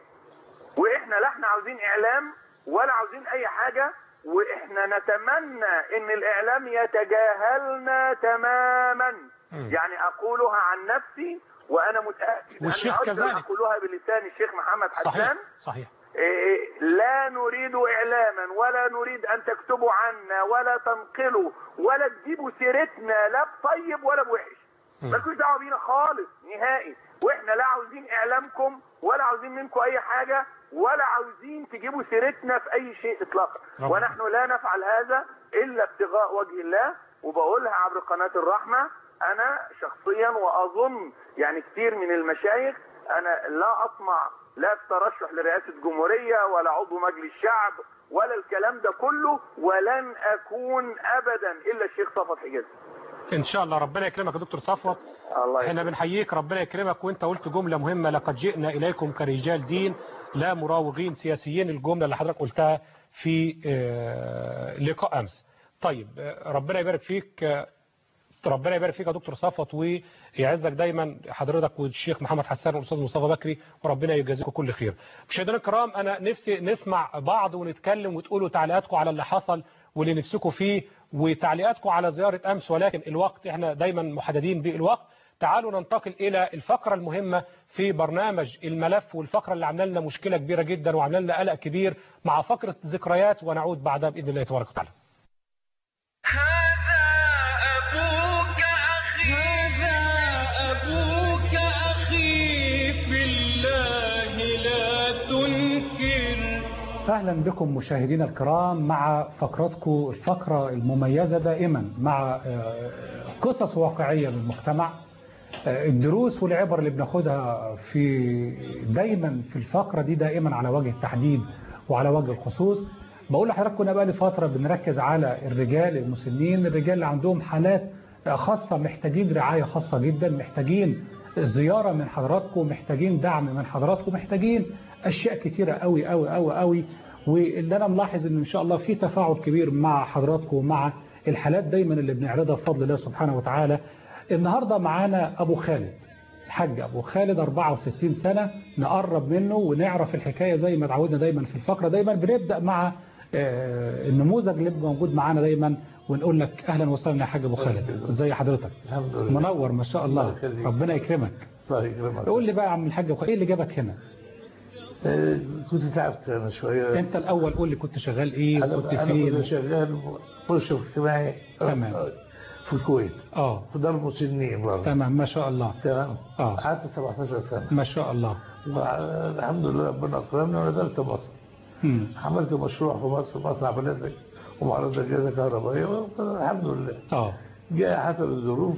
Speaker 12: واحنا لا احنا عاوزين اعلام ولا عاوزين اي حاجه واحنا نتمنى ان الاعلام يتجاهلنا تماما يعني اقولها عن نفسي وانا متاكد
Speaker 2: والشيخ
Speaker 12: أن أقدر
Speaker 2: كذلك.
Speaker 12: اقولها بلسان الشيخ محمد حسان
Speaker 2: صحيح صحيح
Speaker 12: إيه، لا نريد اعلاما ولا نريد ان تكتبوا عنا ولا تنقلوا ولا تجيبوا سيرتنا لا بطيب ولا بوحش مالكوش دعوه بينا خالص نهائي واحنا لا عاوزين اعلامكم ولا عاوزين منكم اي حاجه ولا عاوزين تجيبوا سيرتنا في اي شيء اطلاقا
Speaker 2: ربنا.
Speaker 12: ونحن لا نفعل هذا الا ابتغاء وجه الله وبقولها عبر قناه الرحمه انا شخصيا واظن يعني كثير من المشايخ انا لا اطمع لا في ترشح لرئاسه جمهوريه ولا عضو مجلس شعب ولا الكلام ده كله ولن اكون ابدا الا الشيخ صفوت حجازي
Speaker 2: ان شاء الله ربنا يكرمك يا دكتور صفوت
Speaker 12: الله
Speaker 2: احنا بنحييك ربنا يكرمك وانت قلت جمله مهمه لقد جئنا اليكم كرجال دين لا مراوغين سياسيين الجمله اللي حضرتك قلتها في آه، لقاء امس طيب آه، ربنا يبارك فيك آه، ربنا يبارك فيك يا دكتور صفوت ويعزك دايما حضرتك والشيخ محمد حسان والاستاذ مصطفى بكري وربنا يجازيكم كل خير مشاهدينا الكرام انا نفسي نسمع بعض ونتكلم وتقولوا تعليقاتكم على اللي حصل واللي نفسكم فيه وتعليقاتكم على زياره امس ولكن الوقت احنا دايما محددين بالوقت تعالوا ننتقل الى الفقره المهمه في برنامج الملف والفقره اللي عامله لنا مشكله كبيره جدا وعامله لنا قلق كبير مع فقره ذكريات ونعود بعدها باذن الله تبارك وتعالى
Speaker 1: أبوك أخي هذا أبوك أخي في الله لا تنكر
Speaker 13: أهلا بكم مشاهدينا الكرام مع فقرتكم الفقرة المميزة دائما مع آه، قصص واقعية للمجتمع آه، الدروس والعبر اللي بناخدها في دايما في الفقرة دي دائما على وجه التحديد وعلى وجه الخصوص بقول لحضراتكم كنا بقى فترة بنركز على الرجال المسنين الرجال اللي عندهم حالات آه، خاصة محتاجين رعاية خاصة جدا محتاجين زيارة من حضراتكم محتاجين دعم من حضراتكم محتاجين أشياء كتيرة قوي قوي قوي قوي واللي أنا ملاحظ إن إن شاء الله في تفاعل كبير مع حضراتكم ومع الحالات دايما اللي بنعرضها بفضل الله سبحانه وتعالى النهاردة معانا أبو خالد الحاج أبو خالد 64 سنة نقرب منه ونعرف الحكاية زي ما اتعودنا دايما في الفقرة دايما بنبدأ مع آه، النموذج اللي بيبقى موجود معانا دايما ونقول لك أهلا وسهلا يا حاج أبو خالد ازي حضرتك
Speaker 14: الحمد لله
Speaker 13: منور ما شاء الله
Speaker 14: يخليك.
Speaker 13: ربنا يكرمك
Speaker 14: الله يكرمك
Speaker 13: قول لي بقى يا عم الحاج أبو- ايه اللي جابك هنا
Speaker 14: آه، كنت تعبت انا شويه
Speaker 13: انت الاول قول لي كنت شغال ايه
Speaker 14: انا
Speaker 13: كنت
Speaker 14: انا
Speaker 13: فين
Speaker 14: كنت شغال مرشد اجتماعي
Speaker 13: تمام.
Speaker 14: في الكويت
Speaker 13: اه
Speaker 14: في دار مسنين برضه
Speaker 13: تمام ما شاء الله
Speaker 14: تمام
Speaker 13: اه
Speaker 14: قعدت 17 سنه
Speaker 13: ما شاء الله
Speaker 14: الحمد لله ربنا اكرمني ونزلت مصر
Speaker 13: مم.
Speaker 14: عملت مشروع في مصر مصنع بلاستيك ومعرض اجهزه كهربائيه الحمد لله
Speaker 13: اه
Speaker 14: جاء حسب الظروف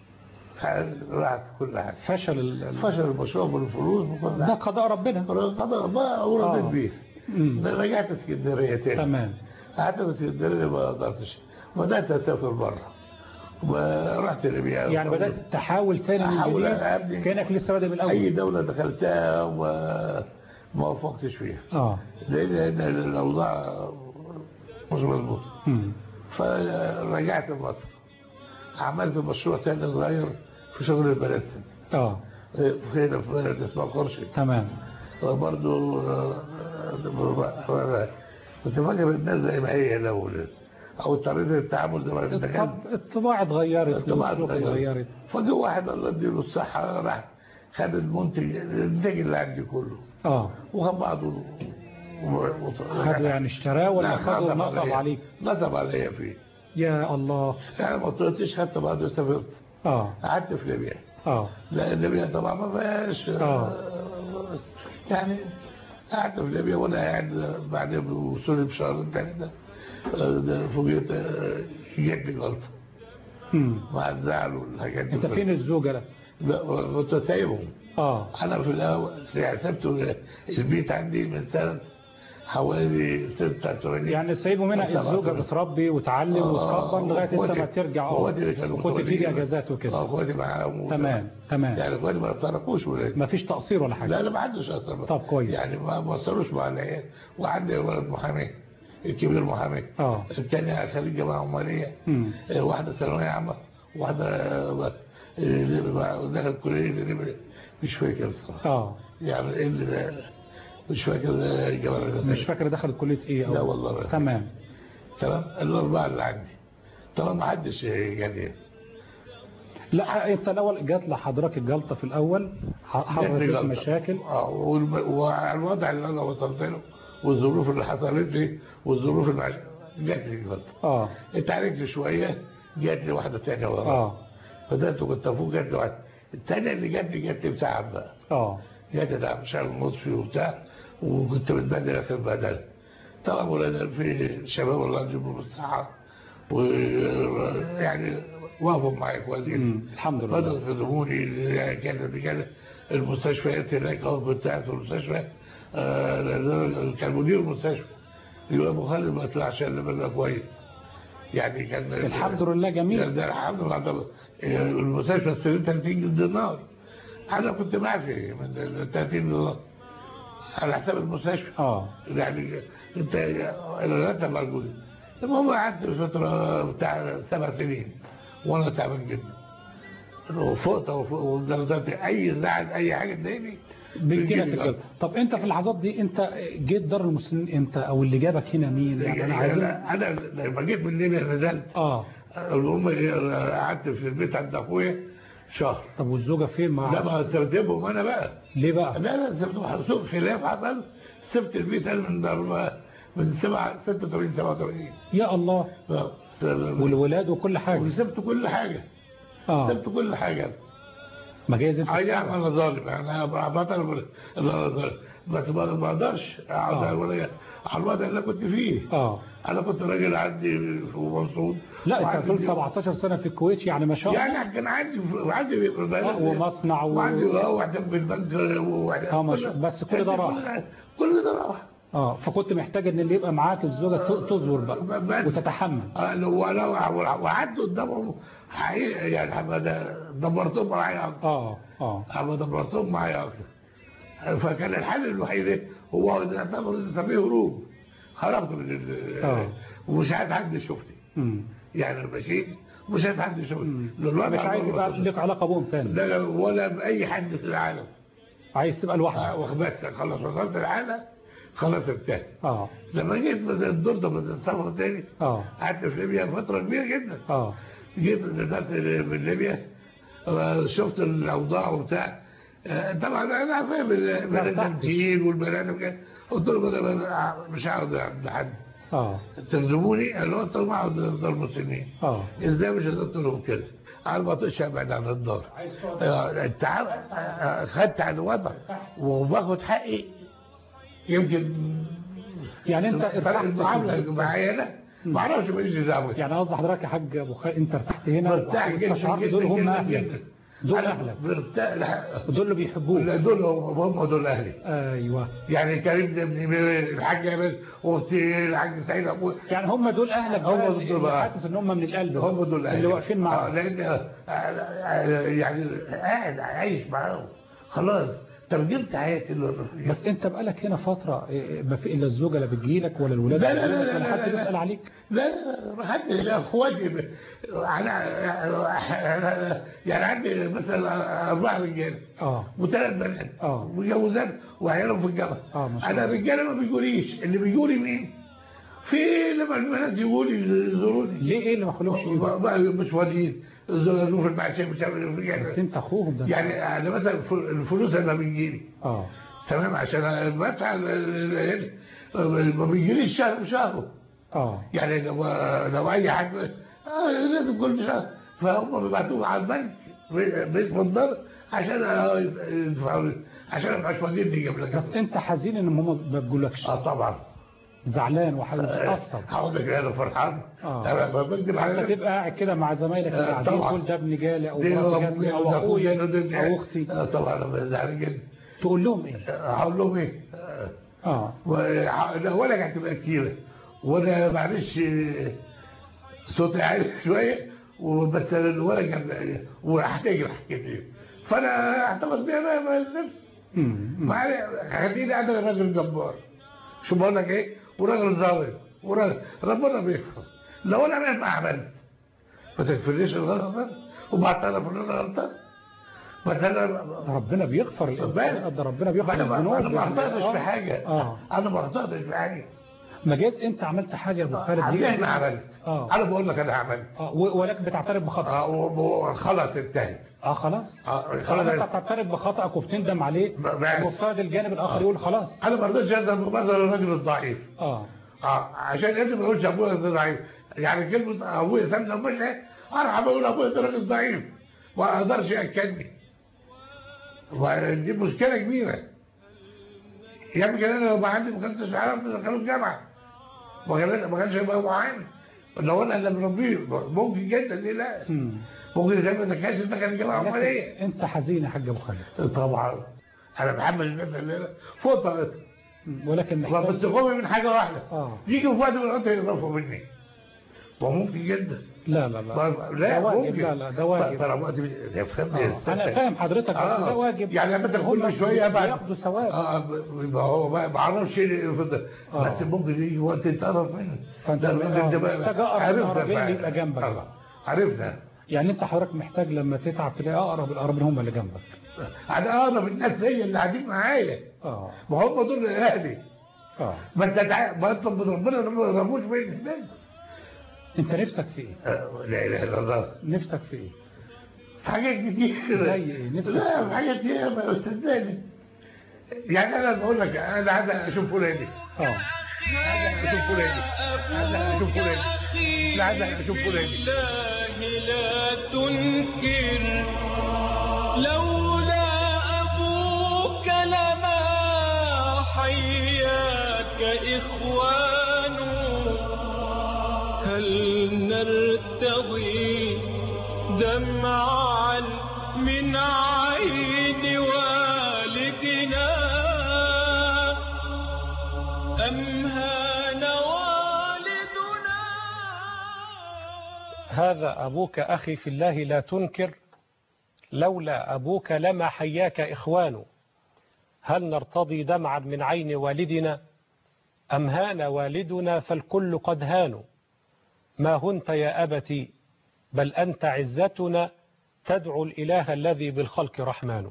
Speaker 14: راحت كل حاجه
Speaker 13: فشل ال- ال-
Speaker 14: فشل المشروع بالفلوس بكل
Speaker 13: ده
Speaker 14: حاجه
Speaker 13: قضاء ربنا
Speaker 14: قضاء بقى ورضيت
Speaker 13: آه.
Speaker 14: بيه
Speaker 13: مم.
Speaker 14: رجعت اسكندريه تاني
Speaker 13: تمام
Speaker 14: قعدت في اسكندريه ما قدرتش بدات اسافر بره ورحت ليبيا
Speaker 13: يعني بدأت تحاول تاني من
Speaker 14: احاول
Speaker 13: جديد
Speaker 14: ابني
Speaker 13: كأنك لسه بادئ من
Speaker 14: اي
Speaker 13: الأول
Speaker 14: دوله دخلتها وما ما وفقتش فيها
Speaker 13: اه
Speaker 14: لان لأن الاوضاع مش مظبوطه
Speaker 13: مم.
Speaker 14: فرجعت مصر عملت مشروع تاني صغير في شغل البلاستيك
Speaker 13: اه
Speaker 14: هنا في بلد اسمها قرشي
Speaker 13: تمام
Speaker 14: برضه كنت فاكر الناس زي ما هي الاول او طريقه التعامل زي ما انت كان
Speaker 13: الطب- الطباع اتغيرت
Speaker 14: الطباع
Speaker 13: والسلوك
Speaker 14: اتغيرت.
Speaker 13: اتغيرت
Speaker 14: فجأة واحد الله يديله الصحة راح خد المنتج الانتاج اللي عندي كله
Speaker 13: اه
Speaker 14: وخد بعضه و- و-
Speaker 13: خده يعني اشتراه ولا
Speaker 14: لا،
Speaker 13: خده نصب
Speaker 14: عليا.
Speaker 13: عليك
Speaker 14: نصب عليا فيه
Speaker 13: يا الله
Speaker 14: يعني ما طلعتش خدت بعضه وسافرت
Speaker 13: اه
Speaker 14: قعدت في ليبيا
Speaker 13: اه
Speaker 14: لا ليبيا طبعا ما فيهاش
Speaker 13: آه.
Speaker 14: يعني قعدت في ليبيا وانا قاعد بعد وصولي بشهرين ثلاثه آه، ده فوجئت آه، جاتني جلطه
Speaker 13: مم.
Speaker 14: مع الزعل والحاجات دي
Speaker 13: انت فين الزوجه لا
Speaker 14: لا كنت سايبهم
Speaker 13: اه
Speaker 14: انا في الاول يعني سبت البيت عندي من سنه حوالي 86
Speaker 13: يعني سايبه منها الزوجه بتربي وتعلم وتكبر لغايه انت ما ترجع اه
Speaker 14: اخواتي اللي كانوا
Speaker 13: وكنت بتيجي اجازات وكده
Speaker 14: اه اخواتي معاهم
Speaker 13: تمام تمام
Speaker 14: يعني اخواتي ما تركوش ولاد
Speaker 13: ما فيش تقصير ولا حاجه
Speaker 14: لا لا ما حدش اثر
Speaker 13: طب كويس
Speaker 14: يعني ما ما وصلوش مع العيال وعندي ولد محامي الكبير محامي
Speaker 13: اه
Speaker 14: الثاني خريج جامعه عماليه
Speaker 13: مم.
Speaker 14: آه، واحده ثانويه عامه واحده آه، آه، دخلت كليه اللي مش فاكر الصراحه
Speaker 13: اه
Speaker 14: يعني ايه اللي ده مش فاكر الجامعه
Speaker 13: مش فاكر دخلت كليه ايه أو
Speaker 14: لا والله ما
Speaker 13: تمام
Speaker 14: تمام الاربعه اللي عندي طبعا ما حدش جالي
Speaker 13: لا انت الاول جات لحضرتك الجلطه في الاول ح- حصلت
Speaker 14: جاتني
Speaker 13: لك
Speaker 14: جلطة.
Speaker 13: مشاكل
Speaker 14: اه والم- والوضع اللي انا وصلت له والظروف اللي حصلت لي والظروف اللي عش- جاتني جلطه
Speaker 13: اه
Speaker 14: اتعالجت شويه جاتني واحده ثانيه ورا
Speaker 13: اه
Speaker 14: بدات كنت افوق جاتني واحده الثانيه اللي جاتني جاتني بتعب بقى
Speaker 13: اه
Speaker 14: جاتني تعب شغل مطفي وبتاع وكنت متبدل اخر بدل طبعا ولاد في شباب الله يجيبهم الصحه ويعني وقفوا معايا كويسين
Speaker 13: الحمد لله
Speaker 14: بدأوا يخدموني كانت كانت المستشفيات هناك او بتاعت المستشفى آه، كان مدير المستشفى يقول ابو خالد ما طلعش الا منها كويس يعني كان
Speaker 13: الحمد لله جميل
Speaker 14: ده الحمد لله ده المستشفى اشتريت 30 دينار انا كنت معفي من ال 30 دينار على حساب المستشفى
Speaker 13: اه
Speaker 14: يعني انت الراتب موجود المهم قعدت فتره بتاع سبع سنين وانا تعبان جدا وفقت وفوق ودرجات اي زعل اي حاجه تضايقني
Speaker 13: بيجي لك
Speaker 14: بتجيلي
Speaker 13: الجلطه طب انت في اللحظات دي انت جيت دار المسلمين امتى او اللي جابك هنا مين يعني انا عايزين
Speaker 14: انا انا لما جيت من ليبيا نزلت
Speaker 13: اه
Speaker 14: المهم قعدت في البيت عند اخويا شهر
Speaker 13: طب والزوجه فين مع
Speaker 14: لا ما سبتهم انا بقى
Speaker 13: ليه بقى
Speaker 14: لا لا سبتهم سوء خلاف حصل سبت البيت انا من أربعة- من سبعة 86 87
Speaker 13: يا الله
Speaker 14: آه.
Speaker 13: والولاد وكل حاجه
Speaker 14: وسبت كل حاجه
Speaker 13: اه
Speaker 14: سبت كل حاجه
Speaker 13: ما جايز انت
Speaker 14: اي نعم
Speaker 13: السبب.
Speaker 14: انا ظالم انا بطل ان انا ظالم بس ما ما اقدرش اقعد
Speaker 13: آه.
Speaker 14: على على الوضع اللي أنا كنت فيه
Speaker 13: اه
Speaker 14: انا كنت راجل عندي في منصور
Speaker 13: لا انت
Speaker 14: وعندي-
Speaker 13: هتقول 17 سنه في الكويت يعني ما شاء الله
Speaker 14: يعني كان عندي عندي
Speaker 13: آه، ومصنع و...
Speaker 14: وعندي اه وحساب في البنك
Speaker 13: اه ما شاء- بس كل ده راح
Speaker 14: كل ده راح
Speaker 13: اه فكنت محتاج ان اللي يبقى معاك الزوجه ت- تصبر بقى
Speaker 14: بس.
Speaker 13: وتتحمل
Speaker 14: انا وانا وقعدت قدامهم حقيقة يعني أبدا دمرتهم معايا أكتر
Speaker 13: اه اه
Speaker 14: أبدا دمرتهم معايا أكتر فكان الحل الوحيد إيه؟ هو إن أعتبر نسميه هروب هربت من ال
Speaker 13: اه
Speaker 14: ومش عايز حد يشوفني
Speaker 13: مم.
Speaker 14: يعني أنا مشيت مش عايز حد يشوفني الوضع
Speaker 13: مش عايز يبقى
Speaker 14: مرة-
Speaker 13: لك علاقه بهم تاني
Speaker 14: لا لا ولا بأي حد في العالم
Speaker 13: عايز تبقى لوحدك
Speaker 14: آه، بس خلاص وصلت العالم خلاص انتهى
Speaker 13: اه
Speaker 14: لما جيت من الدور ده من السفر تاني
Speaker 13: اه
Speaker 14: قعدت في ليبيا فترة كبيرة جدا
Speaker 13: اه
Speaker 14: جيت نزلت من ليبيا آه، شفت الاوضاع وبتاع آه، طبعا انا فاهم البنادمتين والبنات وكده قلت لهم انا أنا مش هقعد عند حد
Speaker 13: اه
Speaker 14: تخدموني قالوا قلت لهم اقعد عند دار المسلمين
Speaker 13: اه
Speaker 14: ازاي مش قلت لهم كده على ما تقش ابعد عن الدار آه، انت عارف، آه، آه، خدت على الوضع وباخد حقي يمكن
Speaker 13: يعني انت ارتحت
Speaker 14: المعامله معايا انا ما اعرفش ماليش دعوه
Speaker 13: يعني قصدي حضرتك يا حاج ابو خالد انت ارتحت هنا
Speaker 14: مرتاح جدا
Speaker 13: واستشعرت
Speaker 14: جدا
Speaker 13: دول هم
Speaker 14: جدا
Speaker 13: اهلك
Speaker 14: جدا
Speaker 13: دول
Speaker 14: أنا
Speaker 13: اهلك
Speaker 14: مرتاح لا،
Speaker 13: دول اللي بيحبوك
Speaker 14: لا، دول هم هم دول اهلي
Speaker 13: ايوه
Speaker 14: يعني كريم ده ابن الحاج جمال واختي الحاج سعيد ابوي
Speaker 13: يعني هم دول اهلك
Speaker 14: هم
Speaker 13: بقى
Speaker 14: دول
Speaker 13: اللي
Speaker 14: بقى.
Speaker 13: حاسس ان هم من القلب
Speaker 14: هم دول اهلي
Speaker 13: اللي واقفين
Speaker 14: آه،
Speaker 13: معاك
Speaker 14: لان آه، آه، يعني قاعد عايش معاهم خلاص ترجمت حياتي لل-
Speaker 13: بس انت بقالك هنا فتره إيه، ما في الا الزوجه لا بتجيلك ولا الولاد
Speaker 14: لا لا لا
Speaker 13: بتجيلك
Speaker 14: لا
Speaker 13: ولا
Speaker 14: لا
Speaker 13: حد
Speaker 14: لا لا.
Speaker 13: بيسال عليك
Speaker 14: لا ما حد لا اخواتي ب- على أنا- يعني عندي مثلا اربع رجاله
Speaker 13: اه
Speaker 14: وثلاث بنات
Speaker 13: اه
Speaker 14: متجوزات وعيالهم في الجامعه
Speaker 13: اه ما شاء
Speaker 14: انا
Speaker 13: الله
Speaker 14: الرجاله ما بيجوليش اللي بيجولي مين؟ في لما البنات يجوا لي يزوروني
Speaker 13: ليه ايه اللي ما خلوش يجوا
Speaker 14: بقى مش فاضيين يزوروا في المعشيه مش عارف إيه.
Speaker 13: بس انت اخوهم ده
Speaker 14: يعني انا مثلا الفل- الفلوس اللي بيجي لي
Speaker 13: اه
Speaker 14: تمام عشان بدفع ال- ال- ال- ما بيجيليش شهر بشهره
Speaker 13: اه
Speaker 14: يعني لو لو اي حاجه آه لازم كل شهر فهم بيبعتوهم على البنك باسم الدار عشان آه، يدفعوا لي عشان ما ابقاش مدين دي قبل
Speaker 13: بس انت حزين ان هم ما بيقولكش
Speaker 14: اه طبعا
Speaker 13: زعلان وهتتأثر
Speaker 14: هقول لك انا فرحان
Speaker 13: اه
Speaker 14: انا بكذب
Speaker 13: انت
Speaker 14: على
Speaker 13: تبقى قاعد كده مع زمايلك اللي
Speaker 14: آه،
Speaker 13: قاعدين
Speaker 14: طبعا.
Speaker 13: تقول ده ابن جالي او
Speaker 14: دي
Speaker 13: مراتي
Speaker 14: أمي
Speaker 13: جالي او
Speaker 14: وده
Speaker 13: اخويا
Speaker 14: أخويا وده-
Speaker 13: او اختي
Speaker 14: آه، طبعا انا زعلان جدا
Speaker 13: تقول لهم ايه؟
Speaker 14: هقول لهم ايه؟
Speaker 13: اه
Speaker 14: ولا هتبقى كتيره وانا معلش آه، صوتي عالي شويه وبس الورق كان وهحتاج كتير فانا احتفظ بيها بقى مع نفسي خليني انا راجل جبار شو بقول لك ايه وراجل ظالم وراجل ربنا بيفهم لو انا ما عملت ما تكفرنيش الغلط ده وبعترف ان انا غلطان بس انا
Speaker 13: ربنا بيغفر الانسان ده ربنا بيغفر
Speaker 14: انا ما
Speaker 13: الذنوب
Speaker 14: أنا ما
Speaker 13: يعني.
Speaker 14: اخطاتش
Speaker 13: آه.
Speaker 14: في حاجه
Speaker 13: اه
Speaker 14: انا ما اخطاتش في حاجه
Speaker 13: ما جاز انت عملت حاجه يا ابو خالد
Speaker 14: عملت انا عملت
Speaker 13: اه
Speaker 14: انا بقول لك انا عملت
Speaker 13: اه و- ولكن بتعترف بخطأ
Speaker 14: اه و- و- خلاص انتهت
Speaker 13: اه خلاص
Speaker 14: اه
Speaker 13: خلاص
Speaker 14: خلاص
Speaker 13: انت بتعترف بخطأك وبتندم عليه ومفترض الجانب الاخر يقول خلاص
Speaker 14: انا ما رضيتش اضرب مثلا الراجل الضعيف
Speaker 13: اه
Speaker 14: اه عشان انت ما يقولش ابويا ده ضعيف يعني كلمه ابويا سامي مش ايه انا بقول ابويا ده راجل ضعيف ما اقدرش ياكلني ودي مشكله كبيره يمكن انا لو ما عندي ما كنتش عرفت ادخله الجامعه ما كان ما كانش هيبقى معانا لو انا اللي مربيه ممكن جدا ليه لا ممكن زي ما كانش دخل الجامعه امال ايه
Speaker 13: لكن انت حزين يا حاج ابو خالد
Speaker 14: طبعا انا بحمل الناس الليله فوق طاقتي
Speaker 13: ولكن محتاج
Speaker 14: بس خوفي من حاجه واحده
Speaker 13: اه
Speaker 14: يجي في وقت من الاوقات يعرفوا مني وممكن جدا
Speaker 13: لا لا لا
Speaker 14: لا
Speaker 13: ده واجب
Speaker 14: ممكن
Speaker 13: لا لا ده واجب
Speaker 14: ترى وقت يفهمني
Speaker 13: آه. انا فاهم حضرتك بس
Speaker 14: آه.
Speaker 13: ده واجب
Speaker 14: يعني لما
Speaker 13: هم
Speaker 14: كل شويه ابعد
Speaker 13: بياخدوا ثواب
Speaker 14: اه ب- ما هو ما ما اعرفش ايه اللي في ده.
Speaker 13: آه.
Speaker 14: بس ممكن يجي وقت يتقرب منه
Speaker 13: فانت
Speaker 14: ده-
Speaker 13: آه،
Speaker 14: ده بقى-
Speaker 13: محتاج اقرب
Speaker 14: عرفنا
Speaker 13: القرابين
Speaker 14: بقى.
Speaker 13: اللي يبقى جنبك
Speaker 14: آه.
Speaker 13: بقى.
Speaker 14: عرفنا
Speaker 13: يعني انت حضرتك محتاج لما تتعب تلاقي اقرب القرابين هم اللي جنبك
Speaker 14: انا اقرب الناس هي اللي قاعدين معايا
Speaker 13: اه
Speaker 14: ما هم دول اهلي
Speaker 13: اه
Speaker 14: بس أتع- بطلب من ربنا إن ما يقربوش مني بس
Speaker 13: انت نفسك في ايه؟
Speaker 14: آه، لا اله الا الله
Speaker 13: نفسك في ايه؟
Speaker 14: في حاجات كتير
Speaker 13: زي ايه؟ نفسك
Speaker 14: لا
Speaker 13: في
Speaker 14: في حاجات كتير يا استاذ يعني انا بقول لك انا عايز اشوف فلان
Speaker 13: اه
Speaker 14: عايز اشوف فلان عايز اشوف فلان لا عايز اشوف فلان
Speaker 1: الله لا تنكر لولا أبوك لما حياك إخوان هل نرتضي دمعا من عين والدنا أم هان والدنا
Speaker 2: هذا أبوك أخي في الله لا تنكر لولا أبوك لما حياك إخوان هل نرتضي دمعا من عين والدنا أم هان والدنا فالكل قد هانوا ما هنت يا أبتي بل أنت عزتنا تدعو الإله الذي بالخلق رحمن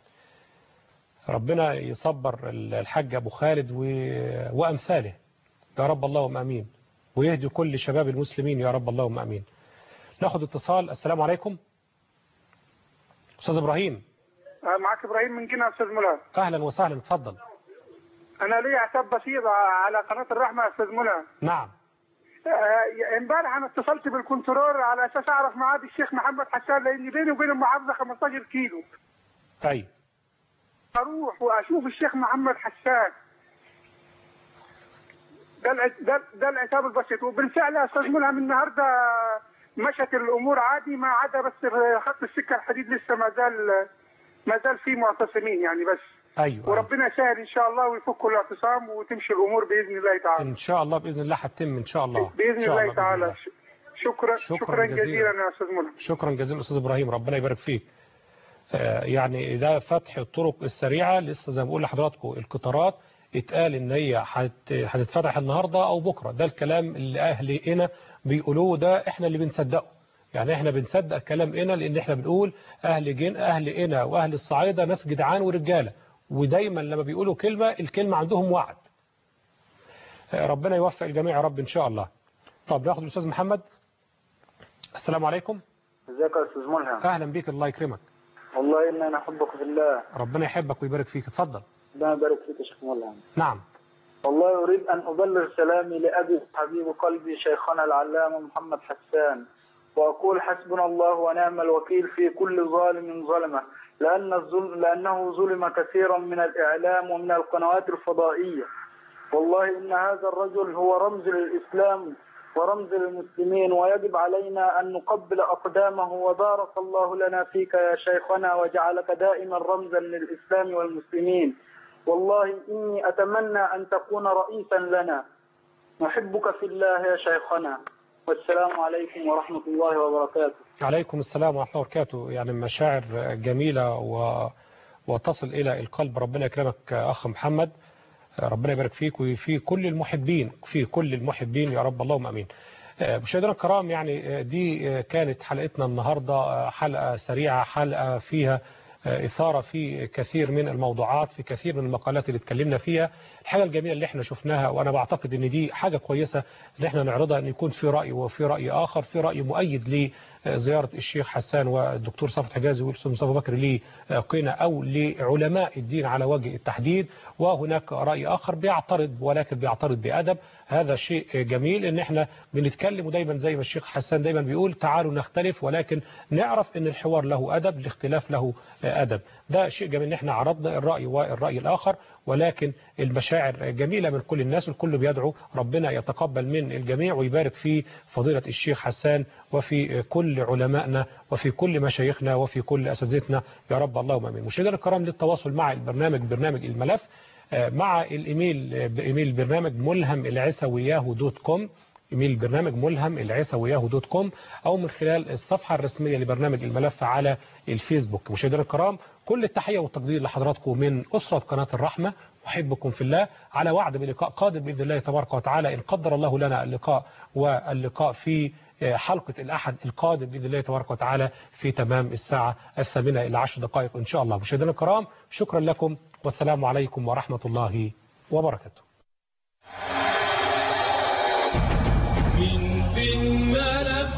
Speaker 2: ربنا يصبر الحاج أبو خالد و- وأمثاله يا رب اللهم أمين ويهدي كل شباب المسلمين يا رب اللهم أمين ناخد اتصال السلام عليكم أستاذ إبراهيم
Speaker 15: معك ابراهيم من جنة استاذ ملهم
Speaker 2: أهلا وسهلا اتفضل
Speaker 15: انا لي حساب بسيط على قناه الرحمه يا استاذ ملهم
Speaker 2: نعم
Speaker 15: آه، امبارح انا اتصلت بالكنترول على اساس اعرف ميعاد الشيخ محمد حسان لان بيني وبين المحافظه 15 كيلو
Speaker 2: طيب
Speaker 15: اروح واشوف الشيخ محمد حسان ده الع- ده ده العتاب البسيط وبالفعل يا استاذ ملهم النهارده مشت الامور عادي ما عدا بس خط السكه الحديد لسه ما زال ما زال فيه معتصمين يعني بس
Speaker 2: أيوة
Speaker 15: وربنا يسهل ان شاء الله ويفكوا الاعتصام وتمشي الامور باذن الله تعالى
Speaker 2: إن شاء الله بإذن الله هتتم إن شاء الله
Speaker 15: باذن
Speaker 2: إن شاء
Speaker 15: الله تعالى
Speaker 2: بإذن
Speaker 15: ش- شكرا
Speaker 2: شكراً
Speaker 15: شكرا,
Speaker 2: جزيلاً.
Speaker 15: جزيلا يا استاذ ملهم
Speaker 2: شكرا جزيلا أستاذ إبراهيم ربنا يبارك فيك آه، يعني ده فتح الطرق السريعة لسه زي ما بقول لحضراتكم القطارات اتقال ان هي هت- هتتفتح النهاردة او بكرة ده الكلام اللي اهلنا بيقولوه ده احنا اللي بنصدقه يعني احنا بنصدق كلام هنا لان احنا بنقول اهل جن اهل هنا واهل الصعايدة ناس جدعان ورجالة ودايما لما بيقولوا كلمة الكلمة عندهم وعد آه، ربنا يوفق الجميع يا رب ان شاء الله طب ناخد الاستاذ محمد السلام عليكم
Speaker 16: ازيك يا استاذ ملهم
Speaker 2: اهلا بيك الله يكرمك
Speaker 16: والله ان انا احبك في الله
Speaker 2: ربنا يحبك ويبارك فيك اتفضل
Speaker 16: ربنا يبارك فيك يا شيخ ملهم
Speaker 2: نعم
Speaker 16: والله اريد ان ابلغ سلامي لابي حبيب قلبي شيخنا العلامه محمد حسان واقول حسبنا الله ونعم الوكيل في كل ظالم ظلمه لأن الظلم لأنه ظلم كثيرا من الإعلام ومن القنوات الفضائية والله إن هذا الرجل هو رمز للإسلام ورمز للمسلمين ويجب علينا أن نقبل أقدامه وبارك الله لنا فيك يا شيخنا وجعلك دائما رمزا للإسلام والمسلمين والله إني أتمنى أن تكون رئيسا لنا نحبك في الله يا شيخنا والسلام عليكم ورحمة الله وبركاته
Speaker 2: عليكم السلام ورحمة الله وبركاته يعني مشاعر جميلة و... وتصل إلى القلب ربنا يكرمك أخ محمد ربنا يبارك فيك وفي كل المحبين في كل المحبين يا رب اللهم امين مشاهدينا الكرام يعني دي كانت حلقتنا النهارده حلقه سريعه حلقه فيها إثارة في كثير من الموضوعات في كثير من المقالات اللي اتكلمنا فيها الحاجة الجميلة اللي احنا شفناها وأنا بعتقد ان دي حاجة كويسة ان احنا نعرضها ان يكون في رأي وفي رأي آخر في رأي مؤيد لزيارة الشيخ حسان والدكتور صفت حجازي والأستاذ مصطفى بكر لقنا أو لعلماء الدين على وجه التحديد وهناك رأي آخر بيعترض ولكن بيعترض بأدب هذا شيء جميل ان احنا بنتكلم ودايما زي ما الشيخ حسان دايما بيقول تعالوا نختلف ولكن نعرف ان الحوار له أدب الاختلاف له أدب ده شيء جميل ان احنا عرضنا الرأي والرأي الآخر ولكن المشاعر جميلة من كل الناس والكل بيدعو ربنا يتقبل من الجميع ويبارك في فضيلة الشيخ حسان وفي كل علمائنا وفي كل مشايخنا وفي كل أساتذتنا يا رب اللهم امين مشاهدينا الكرام للتواصل مع البرنامج برنامج الملف مع الايميل بايميل البرنامج ملهم العسوياه دوت كوم ايميل البرنامج ملهم العسوياه دوت كوم او من خلال الصفحه الرسميه لبرنامج الملف على الفيسبوك مشاهدينا الكرام كل التحيه والتقدير لحضراتكم من اسره قناه الرحمه احبكم في الله على وعد بلقاء قادم باذن الله تبارك وتعالى ان قدر الله لنا اللقاء واللقاء في حلقة الأحد القادم بإذن الله تبارك وتعالى في تمام الساعة الثامنة إلى عشر دقائق إن شاء الله مشاهدينا الكرام شكرا لكم والسلام عليكم ورحمة الله وبركاته
Speaker 1: من بين ملف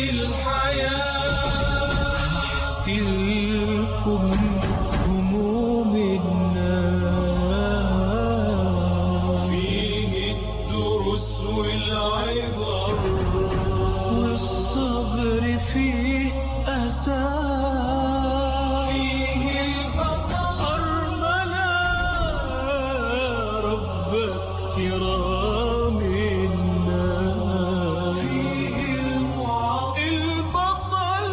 Speaker 1: الحياة تلكم هموم الناس فيه الدروس والعبر والصبر فيه أساس فيه البطل أرملة ربك كرام الناس فيه المعطي البطل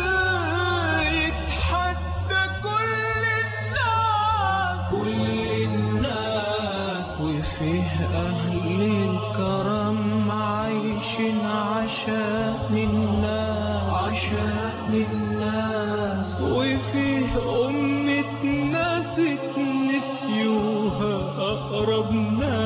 Speaker 1: يتحدى كل الناس كل الناس وفيه أهل الكرم عايشين عشان الناس عشان الناس وفيه أمة ناس اتنسيوها أقرب ناس